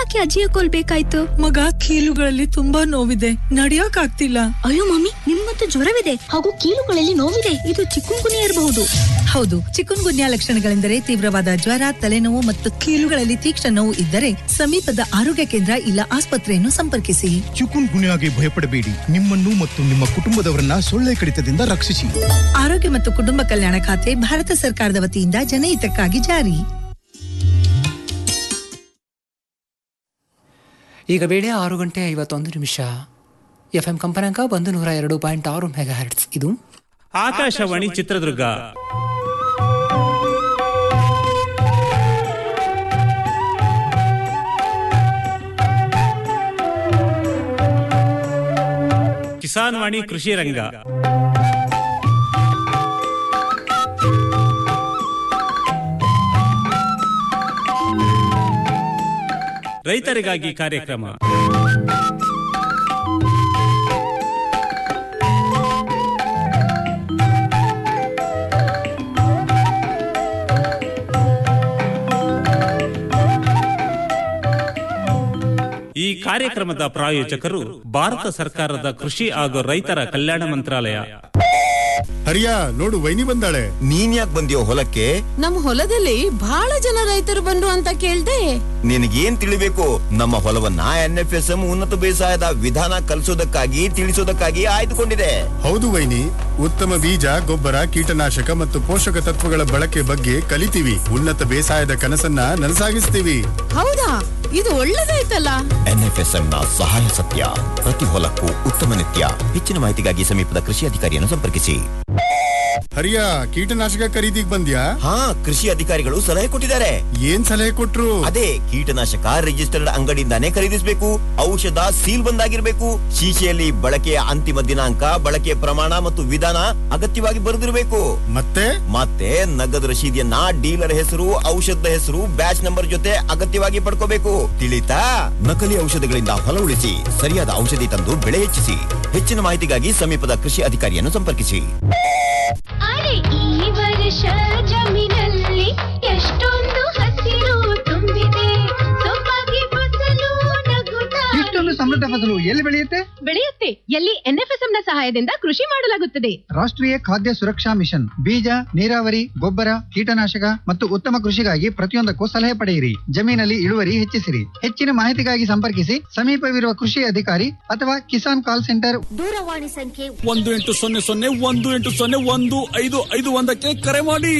ಯಾಕೆ ಅಜ್ಜಿಯ ಕೊಲ್ಬೇಕಾಯ್ತು ಮಗ ಕೀಲುಗಳಲ್ಲಿ ತುಂಬಾ ನೋವಿದೆ ನಡಿಯಕ್ ಆಗ್ತಿಲ್ಲ ಅಯ್ಯೋ ಮಮ್ಮಿ ನಿಮ್ಮಂತೂ ಜ್ವರವಿದೆ ಹಾಗೂ ಕೀಲುಗಳಲ್ಲಿ ನೋವಿದೆ ಇದು ಚಿಕ್ಕುಂಗುನಿ ಇರಬಹುದು ಹೌದು ಚಿಕನ್ ಗುನ್ಯಾ ಲಕ್ಷಣಗಳೆಂದರೆ ತೀವ್ರವಾದ ಜ್ವರ ತಲೆನೋವು ಮತ್ತು ಕೀಲುಗಳಲ್ಲಿ ತೀಕ್ಷ್ಣ ನೋವು ಇದ್ದರೆ ಸಮೀಪದ ಆರೋಗ್ಯ ಕೇಂದ್ರ ಇಲ್ಲ ಆಸ್ಪತ್ರೆಯನ್ನು ಸಂಪರ್ಕಿಸಿ ಚಿಕುನ್ ಗುನ್ಯಾಗೆ ಭಯಪಡಬೇಡಿ ನಿಮ್ಮನ್ನು ಮತ್ತು ನಿಮ್ಮ ಕುಟುಂಬದವರನ್ನ ಸೊಳ್ಳೆ ಕಡಿತದಿಂದ ರಕ್ಷಿಸಿ ಆರೋಗ್ಯ ಮತ್ತು ಕುಟುಂಬ ಕಲ್ಯಾಣ ಖಾತೆ ಭಾರತ ಸರ್ಕಾರದ ವತಿಯಿಂದ ಜನಹಿತಕ್ಕಾಗಿ ಜಾರಿ ಈಗ ವೇಳೆ ಆರು ಗಂಟೆ ಐವತ್ತೊಂದು ನಿಮಿಷ ಎಫ್ ಎಂ ಕಂಪನಾಂಕ ಒಂದು ನೂರ ಎರಡು ಪಾಯಿಂಟ್ ಆರು ಮೆಗಾ ಹರ್ಟ್ಸ್ ಇದು ಆಕಾಶವಾಣಿ ಚಿತ್ರದುರ್ಗ ಕಿಸಾನ್ ವಾಣಿ ಕೃಷಿ ರಂಗ ರೈತರಿಗಾಗಿ ಕಾರ್ಯಕ್ರಮ ಈ ಕಾರ್ಯಕ್ರಮದ ಪ್ರಾಯೋಜಕರು ಭಾರತ ಸರ್ಕಾರದ ಕೃಷಿ ಹಾಗೂ ರೈತರ ಕಲ್ಯಾಣ ಮಂತ್ರಾಲಯ ಹರಿಯಾ ನೋಡು ವೈನಿ ಬಂದಾಳೆ ನೀನ್ ಯಾಕೆ ಬಂದಿಯೋ ಹೊಲಕ್ಕೆ ನಮ್ ಹೊಲದಲ್ಲಿ ಬಹಳ ಜನ ರೈತರು ಬಂದ್ರು ಅಂತ ಕೇಳ್ದೆ ನಿನಗೇನ್ ತಿಳಿಬೇಕು ನಮ್ಮ ಹೊಲವನ್ನ ಎನ್ ಎಫ್ ಎಸ್ ಎಂ ಉನ್ನತ ಬೇಸಾಯದ ವಿಧಾನ ಕಲಿಸೋದಕ್ಕಾಗಿ ತಿಳಿಸೋದಕ್ಕಾಗಿ ಆಯ್ದುಕೊಂಡಿದೆ ಹೌದು ವೈನಿ ಉತ್ತಮ ಬೀಜ ಗೊಬ್ಬರ ಕೀಟನಾಶಕ ಮತ್ತು ಪೋಷಕ ತತ್ವಗಳ ಬಳಕೆ ಬಗ್ಗೆ ಕಲಿತೀವಿ ಉನ್ನತ ಬೇಸಾಯದ ಕನಸನ್ನ ನನಸಾಗಿಸ್ತೀವಿ ಹೌದಾ ಇದು ಒಳ್ಳೇದಾಯ್ತಲ್ಲ ಎನ್ ಎಫ್ ಎಸ್ ಎಂ ನ ಸಹಾಯ ಸತ್ಯ ಪ್ರತಿ ಹೊಲಕ್ಕೂ ಉತ್ತಮ ನಿತ್ಯ ಹೆಚ್ಚಿನ ಮಾಹಿತಿಗಾಗಿ ಸಮೀಪದ ಕೃಷಿ ಅಧಿಕಾರಿಯನ್ನು ಸಂಪರ್ಕಿಸಿ ಹರಿಯಾ ಕೀಟನಾಶಕ ಖರೀದಿಗ್ ಬಂದ್ಯಾ ಹಾ ಕೃಷಿ ಅಧಿಕಾರಿಗಳು ಸಲಹೆ ಕೊಟ್ಟಿದ್ದಾರೆ ಏನ್ ಸಲಹೆ ಕೊಟ್ರು ಅದೇ ಕೀಟನಾಶಕ ರಿಜಿಸ್ಟರ್ಡ್ ಅಂಗಡಿಯಿಂದಾನೇ ಖರೀದಿಸಬೇಕು ಔಷಧ ಸೀಲ್ ಬಂದಾಗಿರ್ಬೇಕು ಶೀಶೆಯಲ್ಲಿ ಬಳಕೆಯ ಅಂತಿಮ ದಿನಾಂಕ ಬಳಕೆಯ ಪ್ರಮಾಣ ಮತ್ತು ವಿಧಾನ ಅಗತ್ಯವಾಗಿ ಬರೆದಿರಬೇಕು ಮತ್ತೆ ಮತ್ತೆ ನಗದು ರಶೀದಿಯನ್ನ ಡೀಲರ್ ಹೆಸರು ಔಷಧದ ಹೆಸರು ಬ್ಯಾಚ್ ನಂಬರ್ ಜೊತೆ ಅಗತ್ಯವಾಗಿ ಪಡ್ಕೋಬೇಕು ತಿಳಿತಾ ನಕಲಿ ಔಷಧಗಳಿಂದ ಹೊಲ ಉಳಿಸಿ ಸರಿಯಾದ ಔಷಧಿ ತಂದು ಬೆಳೆ ಹೆಚ್ಚಿಸಿ ಹೆಚ್ಚಿನ ಮಾಹಿತಿಗಾಗಿ ಸಮೀಪದ ಕೃಷಿ ಅಧಿಕಾರಿಯನ್ನು ಸಂಪರ್ಕಿಸಿ ಅರೆ ಈ ವರ್ಷ ಜಮೀನಲ್ಲಿ ಎಷ್ಟೊಂದು ಹಸಿರು ತುಂಬಿದೆ ಸೊಬಗೆ ಫಸಲು ನಗುತ್ತಾ ಇಷ್ಟೊಂದು ಸಮೃದ್ಧ ಫಸಲು ಎಲ್ಲಿ ಬೆಳೆಯುತ್ತೆ ಬೆಳೆಯುತ್ತೆ ಎಲ್ಲಿ ಎನ್ಎಫ್ಎಸ್ಎಂ ನ ಸಹಾಯದಿಂದ ಕೃಷಿ ಮಾಡಲಾಗುತ್ತದೆ ರಾಷ್ಟ್ರೀಯ ಖಾದ್ಯ ಸುರಕ್ಷಾ ಮಿಷನ್ ಬೀಜ ನೀರಾವರಿ ಗೊಬ್ಬರ ಕೀಟನಾಶಕ ಮತ್ತು ಉತ್ತಮ ಕೃಷಿಗಾಗಿ ಪ್ರತಿಯೊಂದಕ್ಕೂ ಸಲಹೆ ಪಡೆಯಿರಿ ಜಮೀನಲ್ಲಿ ಇಳುವರಿ ಹೆಚ್ಚಿಸಿರಿ ಹೆಚ್ಚಿನ ಮಾಹಿತಿಗಾಗಿ ಸಂಪರ್ಕಿಸಿ ಸಮೀಪವಿರುವ ಕೃಷಿ ಅಧಿಕಾರಿ ಅಥವಾ ಕಿಸಾನ್ ಕಾಲ್ ಸೆಂಟರ್ ದೂರವಾಣಿ ಸಂಖ್ಯೆ ಒಂದು ಎಂಟು ಸೊನ್ನೆ ಸೊನ್ನೆ ಒಂದು ಎಂಟು ಸೊನ್ನೆ ಒಂದು ಐದು ಐದು ಒಂದಕ್ಕೆ ಕರೆ ಮಾಡಿ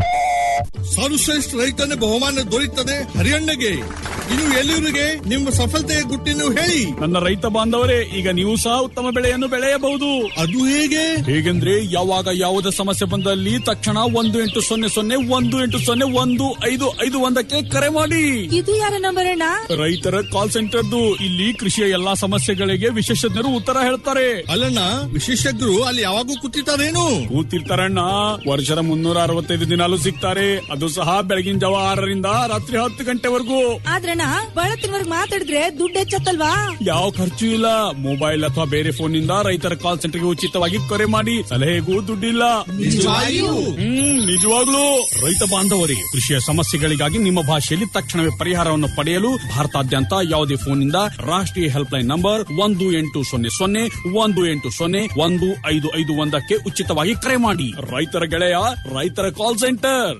ಸರ್ವಶ್ರೇಷ್ಠ ರೈತನ ಬಹುಮಾನ ದೊರೆಯುತ್ತದೆ ಹರಿಯಣ್ಣಗೆ ಇನ್ನು ಎಲ್ಲಿವರಿಗೆ ನಿಮ್ಮ ಸಫಲತೆಯ ಗುಟ್ಟಿನ ಹೇಳಿ ನನ್ನ ರೈತ ಬಾಂಧವರೇ ಈಗ ನೀವು ಸಹ ಉತ್ತಮ ಬೆಳೆಯನ್ನು ಬೆಳೆಯಬಹುದು ಅದು ಹೇಗೆ ಹೇಗೆಂದ್ರೆ ಯಾವಾಗ ಯಾವುದೇ ಸಮಸ್ಯೆ ಬಂದಲ್ಲಿ ತಕ್ಷಣ ಒಂದು ಎಂಟು ಸೊನ್ನೆ ಸೊನ್ನೆ ಒಂದು ಎಂಟು ಸೊನ್ನೆ ಒಂದು ಐದು ಐದು ಒಂದಕ್ಕೆ ಕರೆ ಮಾಡಿ ಇದು ಯಾರ ನಂಬರ್ ಅಣ್ಣ ರೈತರ ಕಾಲ್ ಸೆಂಟರ್ದು ಇಲ್ಲಿ ಕೃಷಿಯ ಎಲ್ಲಾ ಸಮಸ್ಯೆಗಳಿಗೆ ವಿಶೇಷಜ್ಞರು ಉತ್ತರ ಹೇಳ್ತಾರೆ ಅಲ್ಲಣ್ಣ ವಿಶೇಷಜ್ಞರು ಅಲ್ಲಿ ಯಾವಾಗೂ ಕೂತಿರ್ತಾರೇನು ಕೂತಿರ್ತಾರಣ್ಣ ವರ್ಷದ ಮುನ್ನೂರ ಅರವತ್ತೈದು ದಿನಾಲು ಸಿಗ್ತಾರೆ ಅದು ಸಹ ಬೆಳಗಿನ ಜಾವ ಆರರಿಂದ ರಾತ್ರಿ ಹತ್ತು ಗಂಟೆವರೆಗೂ ಆದ್ರಣ್ಣ ಬಳತ್ತಿನವರ್ಗ್ ಮಾತಾಡಿದ್ರೆ ದುಡ್ಡು ಹೆಚ್ಚತ್ತಲ್ವಾ ಯಾವ ಖರ್ಚು ಇಲ್ಲ ಮೊಬೈಲ್ ಅಥವಾ ಬೇರೆ ಫೋನ್ ನಿಂದ ರೈತರ ಕಾಲ್ ಸೆಂಟರ್ಗೆ ಉಚಿತವಾಗಿ ಕರೆ ಮಾಡಿ ಸಲಹೆಗೂ ದುಡ್ಡಿಲ್ಲ ನಿಜವಾಗಿಯೂ? ಹ್ಮ್ ನಿಜವಾಗ್ಲೂ ರೈತ ಬಾಂಧವರಿಗೆ ಕೃಷಿಯ ಸಮಸ್ಯೆಗಳಿಗಾಗಿ ನಿಮ್ಮ ಭಾಷೆಯಲ್ಲಿ ತಕ್ಷಣವೇ ಪರಿಹಾರವನ್ನು ಪಡೆಯಲು ಭಾರತಾದ್ಯಂತ ಯಾವುದೇ ಫೋನ್ ನಿಂದ ರಾಷ್ಟ್ರೀಯ ಹೆಲ್ಪ್ ಲೈನ್ ನಂಬರ್ ಒಂದು ಎಂಟು ಸೊನ್ನೆ ಸೊನ್ನೆ ಒಂದು ಎಂಟು ಸೊನ್ನೆ ಒಂದು ಐದು ಐದು ಒಂದಕ್ಕೆ ಉಚಿತವಾಗಿ ಕರೆ ಮಾಡಿ ರೈತರ ಗೆಳೆಯ ರೈತರ ಕಾಲ್ ಸೆಂಟರ್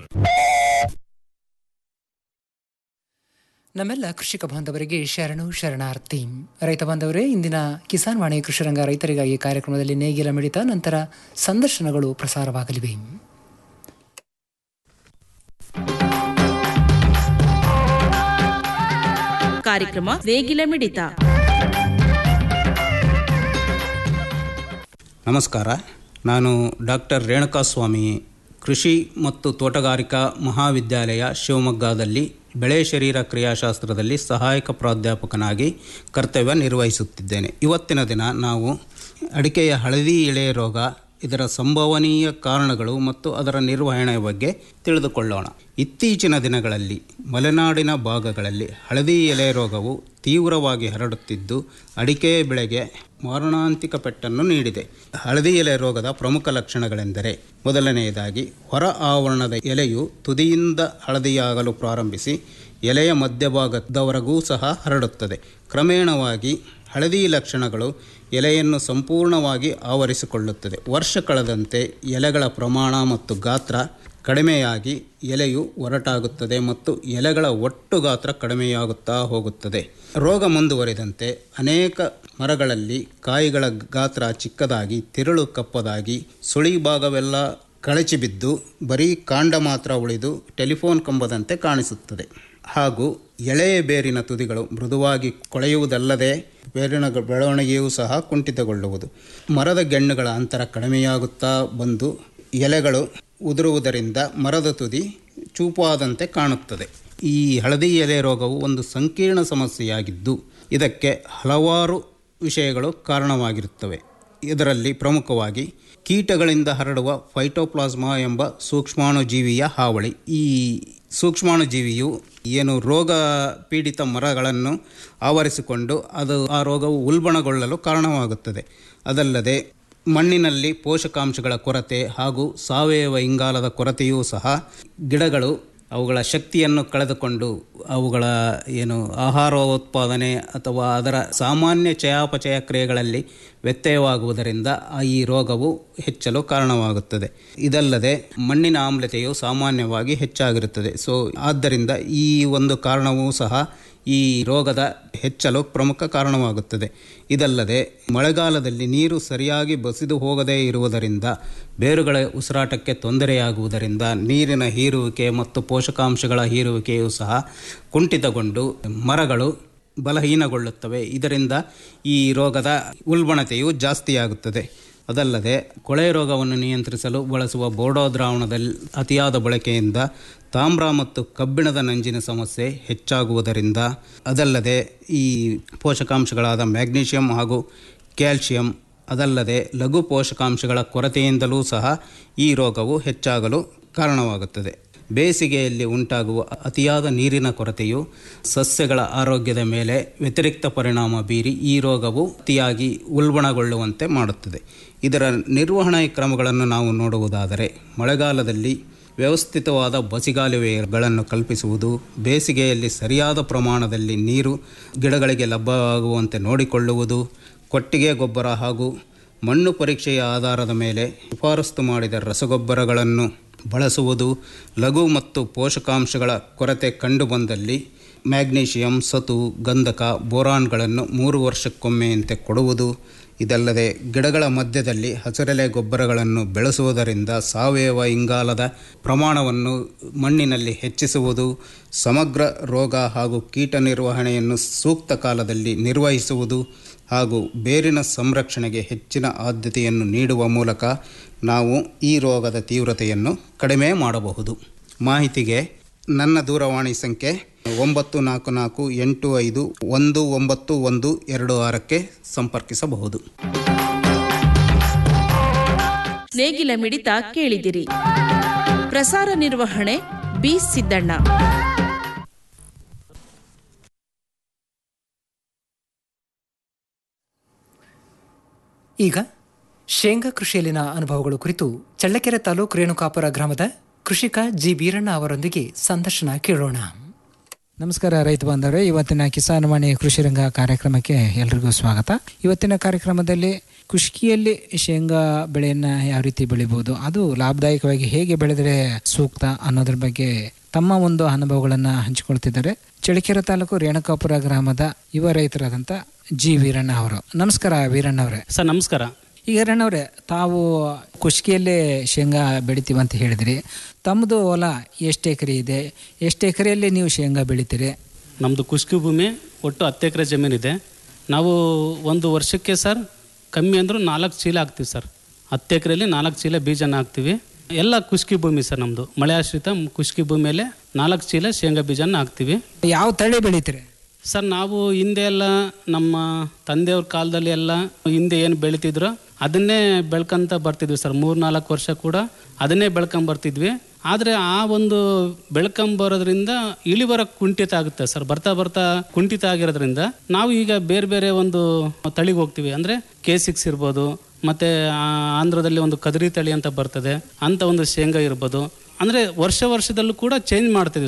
ನಮ್ಮೆಲ್ಲ ಕೃಷಿಕ ಬಾಂಧವರಿಗೆ ಶರಣು ಶರಣಾರ್ಥಿ ರೈತ ಬಾಂಧವರೇ ಇಂದಿನ ಕಿಸಾನ್ ವಾಣಿ ಕೃಷಿರಂಗ ರೈತರಿಗಾಗಿ ಕಾರ್ಯಕ್ರಮದಲ್ಲಿ ನೇಗಿಲ ಮಿಡಿತ ನಂತರ ಸಂದರ್ಶನಗಳು ಪ್ರಸಾರವಾಗಲಿವೆ ಕಾರ್ಯಕ್ರಮ ನೇಗಿಲ ಮಿಡಿತ ನಮಸ್ಕಾರ ನಾನು ಡಾಕ್ಟರ್ ರೇಣುಕಾಸ್ವಾಮಿ ಕೃಷಿ ಮತ್ತು ತೋಟಗಾರಿಕಾ ಮಹಾವಿದ್ಯಾಲಯ ಶಿವಮೊಗ್ಗದಲ್ಲಿ ಬೆಳೆ ಶರೀರ ಕ್ರಿಯಾಶಾಸ್ತ್ರದಲ್ಲಿ ಸಹಾಯಕ ಪ್ರಾಧ್ಯಾಪಕನಾಗಿ ಕರ್ತವ್ಯ ನಿರ್ವಹಿಸುತ್ತಿದ್ದೇನೆ ಇವತ್ತಿನ ದಿನ ನಾವು ಅಡಿಕೆಯ ಹಳದಿ ಎಳೆ ರೋಗ ಇದರ ಸಂಭವನೀಯ ಕಾರಣಗಳು ಮತ್ತು ಅದರ ನಿರ್ವಹಣೆಯ ಬಗ್ಗೆ ತಿಳಿದುಕೊಳ್ಳೋಣ ಇತ್ತೀಚಿನ ದಿನಗಳಲ್ಲಿ ಮಲೆನಾಡಿನ ಭಾಗಗಳಲ್ಲಿ ಹಳದಿ ಎಲೆ ರೋಗವು ತೀವ್ರವಾಗಿ ಹರಡುತ್ತಿದ್ದು ಅಡಿಕೆ ಬೆಳೆಗೆ ಮಾರಣಾಂತಿಕ ಪೆಟ್ಟನ್ನು ನೀಡಿದೆ ಹಳದಿ ಎಲೆ ರೋಗದ ಪ್ರಮುಖ ಲಕ್ಷಣಗಳೆಂದರೆ ಮೊದಲನೆಯದಾಗಿ ಹೊರ ಆವರಣದ ಎಲೆಯು ತುದಿಯಿಂದ ಹಳದಿಯಾಗಲು ಪ್ರಾರಂಭಿಸಿ ಎಲೆಯ ಮಧ್ಯಭಾಗದವರೆಗೂ ಸಹ ಹರಡುತ್ತದೆ ಕ್ರಮೇಣವಾಗಿ ಹಳದಿ ಲಕ್ಷಣಗಳು ಎಲೆಯನ್ನು ಸಂಪೂರ್ಣವಾಗಿ ಆವರಿಸಿಕೊಳ್ಳುತ್ತದೆ ವರ್ಷ ಕಳೆದಂತೆ ಎಲೆಗಳ ಪ್ರಮಾಣ ಮತ್ತು ಗಾತ್ರ ಕಡಿಮೆಯಾಗಿ ಎಲೆಯು ಒರಟಾಗುತ್ತದೆ ಮತ್ತು ಎಲೆಗಳ ಒಟ್ಟು ಗಾತ್ರ ಕಡಿಮೆಯಾಗುತ್ತಾ ಹೋಗುತ್ತದೆ ರೋಗ ಮುಂದುವರಿದಂತೆ ಅನೇಕ ಮರಗಳಲ್ಲಿ ಕಾಯಿಗಳ ಗಾತ್ರ ಚಿಕ್ಕದಾಗಿ ತಿರುಳು ಕಪ್ಪದಾಗಿ ಸುಳಿ ಭಾಗವೆಲ್ಲ ಕಳಚಿ ಬಿದ್ದು ಬರೀ ಕಾಂಡ ಮಾತ್ರ ಉಳಿದು ಟೆಲಿಫೋನ್ ಕಂಬದಂತೆ ಕಾಣಿಸುತ್ತದೆ ಹಾಗೂ ಎಳೆಯ ಬೇರಿನ ತುದಿಗಳು ಮೃದುವಾಗಿ ಕೊಳೆಯುವುದಲ್ಲದೆ ಬೇರಿನ ಗ- ಬೆಳವಣಿಗೆಯೂ ಸಹ ಕುಂಠಿತಗೊಳ್ಳುವುದು ಮರದ ಗೆಣ್ಣುಗಳ ಅಂತರ ಕಡಿಮೆಯಾಗುತ್ತಾ ಬಂದು ಎಲೆಗಳು ಉದುರುವುದರಿಂದ ಮರದ ತುದಿ ಚೂಪಾದಂತೆ ಕಾಣುತ್ತದೆ ಈ ಹಳದಿ ಎಲೆ ರೋಗವು ಒಂದು ಸಂಕೀರ್ಣ ಸಮಸ್ಯೆಯಾಗಿದ್ದು ಇದಕ್ಕೆ ಹಲವಾರು ವಿಷಯಗಳು ಕಾರಣವಾಗಿರುತ್ತವೆ ಇದರಲ್ಲಿ ಪ್ರಮುಖವಾಗಿ ಕೀಟಗಳಿಂದ ಹರಡುವ ಫೈಟೋಪ್ಲಾಸ್ಮಾ ಎಂಬ ಸೂಕ್ಷ್ಮಾಣುಜೀವಿಯ ಹಾವಳಿ ಈ ಸೂಕ್ಷ್ಮಾಣುಜೀವಿಯು ಏನು ರೋಗ ಪೀಡಿತ ಮರಗಳನ್ನು ಆವರಿಸಿಕೊಂಡು ಅದು ಆ ರೋಗವು ಉಲ್ಬಣಗೊಳ್ಳಲು ಕಾರಣವಾಗುತ್ತದೆ ಅದಲ್ಲದೆ ಮಣ್ಣಿನಲ್ಲಿ ಪೋಷಕಾಂಶಗಳ ಕೊರತೆ ಹಾಗೂ ಸಾವಯವ ಇಂಗಾಲದ ಕೊರತೆಯೂ ಸಹ ಗಿಡಗಳು ಅವುಗಳ ಶಕ್ತಿಯನ್ನು ಕಳೆದುಕೊಂಡು ಅವುಗಳ ಏನು ಆಹಾರ ಉತ್ಪಾದನೆ ಅಥವಾ ಅದರ ಸಾಮಾನ್ಯ ಚಯಾಪಚಯ ಕ್ರಿಯೆಗಳಲ್ಲಿ ವ್ಯತ್ಯಯವಾಗುವುದರಿಂದ ಆ ಈ ರೋಗವು ಹೆಚ್ಚಲು ಕಾರಣವಾಗುತ್ತದೆ ಇದಲ್ಲದೆ ಮಣ್ಣಿನ ಆಮ್ಲತೆಯು ಸಾಮಾನ್ಯವಾಗಿ ಹೆಚ್ಚಾಗಿರುತ್ತದೆ ಸೊ ಆದ್ದರಿಂದ ಈ ಒಂದು ಕಾರಣವೂ ಸಹ ಈ ರೋಗದ ಹೆಚ್ಚಲು ಪ್ರಮುಖ ಕಾರಣವಾಗುತ್ತದೆ ಇದಲ್ಲದೆ ಮಳೆಗಾಲದಲ್ಲಿ ನೀರು ಸರಿಯಾಗಿ ಬಸಿದು ಹೋಗದೇ ಇರುವುದರಿಂದ ಬೇರುಗಳ ಉಸಿರಾಟಕ್ಕೆ ತೊಂದರೆಯಾಗುವುದರಿಂದ ನೀರಿನ ಹೀರುವಿಕೆ ಮತ್ತು ಪೋಷಕಾಂಶಗಳ ಹೀರುವಿಕೆಯೂ ಸಹ ಕುಂಠಿತಗೊಂಡು ಮರಗಳು ಬಲಹೀನಗೊಳ್ಳುತ್ತವೆ ಇದರಿಂದ ಈ ರೋಗದ ಉಲ್ಬಣತೆಯು ಜಾಸ್ತಿಯಾಗುತ್ತದೆ ಅದಲ್ಲದೆ ಕೊಳೆ ರೋಗವನ್ನು ನಿಯಂತ್ರಿಸಲು ಬಳಸುವ ಬೋಡೋ ದ್ರಾವಣದಲ್ಲಿ ಅತಿಯಾದ ಬಳಕೆಯಿಂದ ತಾಮ್ರ ಮತ್ತು ಕಬ್ಬಿಣದ ನಂಜಿನ ಸಮಸ್ಯೆ ಹೆಚ್ಚಾಗುವುದರಿಂದ ಅದಲ್ಲದೆ ಈ ಪೋಷಕಾಂಶಗಳಾದ ಮ್ಯಾಗ್ನೀಷಿಯಂ ಹಾಗೂ ಕ್ಯಾಲ್ಶಿಯಂ ಅದಲ್ಲದೆ ಲಘು ಪೋಷಕಾಂಶಗಳ ಕೊರತೆಯಿಂದಲೂ ಸಹ ಈ ರೋಗವು ಹೆಚ್ಚಾಗಲು ಕಾರಣವಾಗುತ್ತದೆ ಬೇಸಿಗೆಯಲ್ಲಿ ಉಂಟಾಗುವ ಅತಿಯಾದ ನೀರಿನ ಕೊರತೆಯು ಸಸ್ಯಗಳ ಆರೋಗ್ಯದ ಮೇಲೆ ವ್ಯತಿರಿಕ್ತ ಪರಿಣಾಮ ಬೀರಿ ಈ ರೋಗವು ಅತಿಯಾಗಿ ಉಲ್ಬಣಗೊಳ್ಳುವಂತೆ ಮಾಡುತ್ತದೆ ಇದರ ನಿರ್ವಹಣಾ ಕ್ರಮಗಳನ್ನು ನಾವು ನೋಡುವುದಾದರೆ ಮಳೆಗಾಲದಲ್ಲಿ ವ್ಯವಸ್ಥಿತವಾದ ಬಸಿಗಾಲುವೆಗಳನ್ನು ಕಲ್ಪಿಸುವುದು ಬೇಸಿಗೆಯಲ್ಲಿ ಸರಿಯಾದ ಪ್ರಮಾಣದಲ್ಲಿ ನೀರು ಗಿಡಗಳಿಗೆ ಲಭ್ಯವಾಗುವಂತೆ ನೋಡಿಕೊಳ್ಳುವುದು ಕೊಟ್ಟಿಗೆ ಗೊಬ್ಬರ ಹಾಗೂ ಮಣ್ಣು ಪರೀಕ್ಷೆಯ ಆಧಾರದ ಮೇಲೆ ಶಿಫಾರಸ್ತು ಮಾಡಿದ ರಸಗೊಬ್ಬರಗಳನ್ನು ಬಳಸುವುದು ಲಘು ಮತ್ತು ಪೋಷಕಾಂಶಗಳ ಕೊರತೆ ಕಂಡುಬಂದಲ್ಲಿ ಮ್ಯಾಗ್ನೀಷಿಯಂ ಸತು ಗಂಧಕ ಬೋರಾನ್ಗಳನ್ನು ಮೂರು ವರ್ಷಕ್ಕೊಮ್ಮೆಯಂತೆ ಕೊಡುವುದು ಇದಲ್ಲದೆ ಗಿಡಗಳ ಮಧ್ಯದಲ್ಲಿ ಹಸಿರೆಲೆ ಗೊಬ್ಬರಗಳನ್ನು ಬೆಳೆಸುವುದರಿಂದ ಸಾವಯವ ಇಂಗಾಲದ ಪ್ರಮಾಣವನ್ನು ಮಣ್ಣಿನಲ್ಲಿ ಹೆಚ್ಚಿಸುವುದು ಸಮಗ್ರ ರೋಗ ಹಾಗೂ ಕೀಟ ನಿರ್ವಹಣೆಯನ್ನು ಸೂಕ್ತ ಕಾಲದಲ್ಲಿ ನಿರ್ವಹಿಸುವುದು ಹಾಗೂ ಬೇರಿನ ಸಂರಕ್ಷಣೆಗೆ ಹೆಚ್ಚಿನ ಆದ್ಯತೆಯನ್ನು ನೀಡುವ ಮೂಲಕ ನಾವು ಈ ರೋಗದ ತೀವ್ರತೆಯನ್ನು ಕಡಿಮೆ ಮಾಡಬಹುದು ಮಾಹಿತಿಗೆ ನನ್ನ ದೂರವಾಣಿ ಸಂಖ್ಯೆ ಒಂಬತ್ತು ನಾಲ್ಕು ನಾಲ್ಕು ಎಂಟು ಐದು ಒಂದು ಒಂಬತ್ತು ಒಂದು ಎರಡು ಆರಕ್ಕೆ ಸಂಪರ್ಕಿಸಬಹುದು ನೇಗಿಲ ಮಿಡಿತ ಕೇಳಿದಿರಿ ಪ್ರಸಾರ ನಿರ್ವಹಣೆ ಬಿ ಸಿದ್ದಣ್ಣ ಈಗ ಶೇಂಗಾ ಕೃಷಿಯಲ್ಲಿನ ಅನುಭವಗಳು ಕುರಿತು ಚಳ್ಳಕೆರೆ ತಾಲೂಕು ರೇಣುಕಾಪುರ ಗ್ರಾಮದ ಕೃಷಿಕ ಜಿ ಬೀರಣ್ಣ ಅವರೊಂದಿಗೆ ಸಂದರ್ಶನ ಕೇಳೋಣ ನಮಸ್ಕಾರ ರೈತ ಬಾಂಧವರೇ ಇವತ್ತಿನ ಕಿಸಾನ್ ವಾಣಿ ಕೃಷಿ ರಂಗ ಕಾರ್ಯಕ್ರಮಕ್ಕೆ ಎಲ್ರಿಗೂ ಸ್ವಾಗತ ಇವತ್ತಿನ ಕಾರ್ಯಕ್ರಮದಲ್ಲಿ ಕೃಷಿಯಲ್ಲಿ ಶೇಂಗಾ ಬೆಳೆಯನ್ನ ಯಾವ ರೀತಿ ಬೆಳಿಬಹುದು ಅದು ಲಾಭದಾಯಕವಾಗಿ ಹೇಗೆ ಬೆಳೆದರೆ ಸೂಕ್ತ ಅನ್ನೋದ್ರ ಬಗ್ಗೆ ತಮ್ಮ ಒಂದು ಅನುಭವಗಳನ್ನ ಹಂಚಿಕೊಳ್ತಿದ್ದಾರೆ ಚಳಿಕೆರೆ ತಾಲೂಕು ರೇಣುಕಾಪುರ ಗ್ರಾಮದ ಯುವ ರೈತರಾದಂಥ ಜಿ ವೀರಣ್ಣ ಅವರು ನಮಸ್ಕಾರ ವೀರಣ್ಣ ಅವರೇ ಸರ್ ನಮಸ್ಕಾರ ಈಗ ರಣ್ಣವ್ರೆ ತಾವು ಕುಷ್ಕಿಯಲ್ಲೇ ಶೇಂಗಾ ಬೆಳಿತೀವಿ ಅಂತ ಹೇಳಿದ್ರಿ ತಮ್ಮದು ಹೊಲ ಎಷ್ಟು ಎಕರೆ ಇದೆ ಎಷ್ಟು ಎಕರೆಯಲ್ಲಿ ನೀವು ಶೇಂಗಾ ಬೆಳಿತೀರಿ ನಮ್ಮದು ಕುಷ್ಕಿ ಭೂಮಿ ಒಟ್ಟು ಹತ್ತು ಎಕರೆ ಜಮೀನಿದೆ ನಾವು ಒಂದು ವರ್ಷಕ್ಕೆ ಸರ್ ಕಮ್ಮಿ ಅಂದರೂ ನಾಲ್ಕು ಚೀಲ ಹಾಕ್ತೀವಿ ಸರ್ ಹತ್ತು ಎಕರೆಯಲ್ಲಿ ನಾಲ್ಕು ಚೀಲ ಬೀಜನ ಹಾಕ್ತೀವಿ ಎಲ್ಲ ಕುಷ್ಕಿ ಭೂಮಿ ಸರ್ ನಮ್ಮದು ಮಳೆ ಆಶ್ರಿತ ಕುಷ್ಕಿ ಭೂಮಿಯಲ್ಲೇ ನಾಲ್ಕು ಚೀಲ ಶೇಂಗಾ ಬೀಜನ ಹಾಕ್ತೀವಿ ಯಾವ ತಳಿ ಬೆಳಿತೀರಿ ಸರ್ ನಾವು ಹಿಂದೆ ಎಲ್ಲ ನಮ್ಮ ತಂದೆಯವ್ರ ಕಾಲದಲ್ಲಿ ಎಲ್ಲ ಹಿಂದೆ ಏನು ಬೆಳಿತಿದ್ರು ಅದನ್ನೇ ಬೆಳ್ಕೊಂತ ಬರ್ತಿದ್ವಿ ಸರ್ ಮೂರು ನಾಲ್ಕು ವರ್ಷ ಕೂಡ ಅದನ್ನೇ ಬೆಳ್ಕೊಂಬರ್ತಿದ್ವಿ ಆದರೆ ಆ ಒಂದು ಬೆಳ್ಕೊಂಬರೋದ್ರಿಂದ ಇಳಿಬರ ಕುಂಠಿತ ಆಗುತ್ತೆ ಸರ್ ಬರ್ತಾ ಬರ್ತಾ ಕುಂಠಿತ ಆಗಿರೋದ್ರಿಂದ ನಾವು ಈಗ ಬೇರೆ ಬೇರೆ ಒಂದು ತಳಿಗೆ ಹೋಗ್ತೀವಿ ಅಂದರೆ ಕೆ ಸಿಕ್ಸ್ ಇರ್ಬೋದು ಮತ್ತು ಆಂಧ್ರದಲ್ಲಿ ಒಂದು ಕದರಿ ತಳಿ ಅಂತ ಬರ್ತದೆ ಅಂತ ಒಂದು ಶೇಂಗಾ ಇರ್ಬೋದು ಅಂದರೆ ವರ್ಷ ವರ್ಷದಲ್ಲೂ ಕೂಡ ಚೇಂಜ್ ಮಾಡ್ತಿದ್ವಿ ಸರ್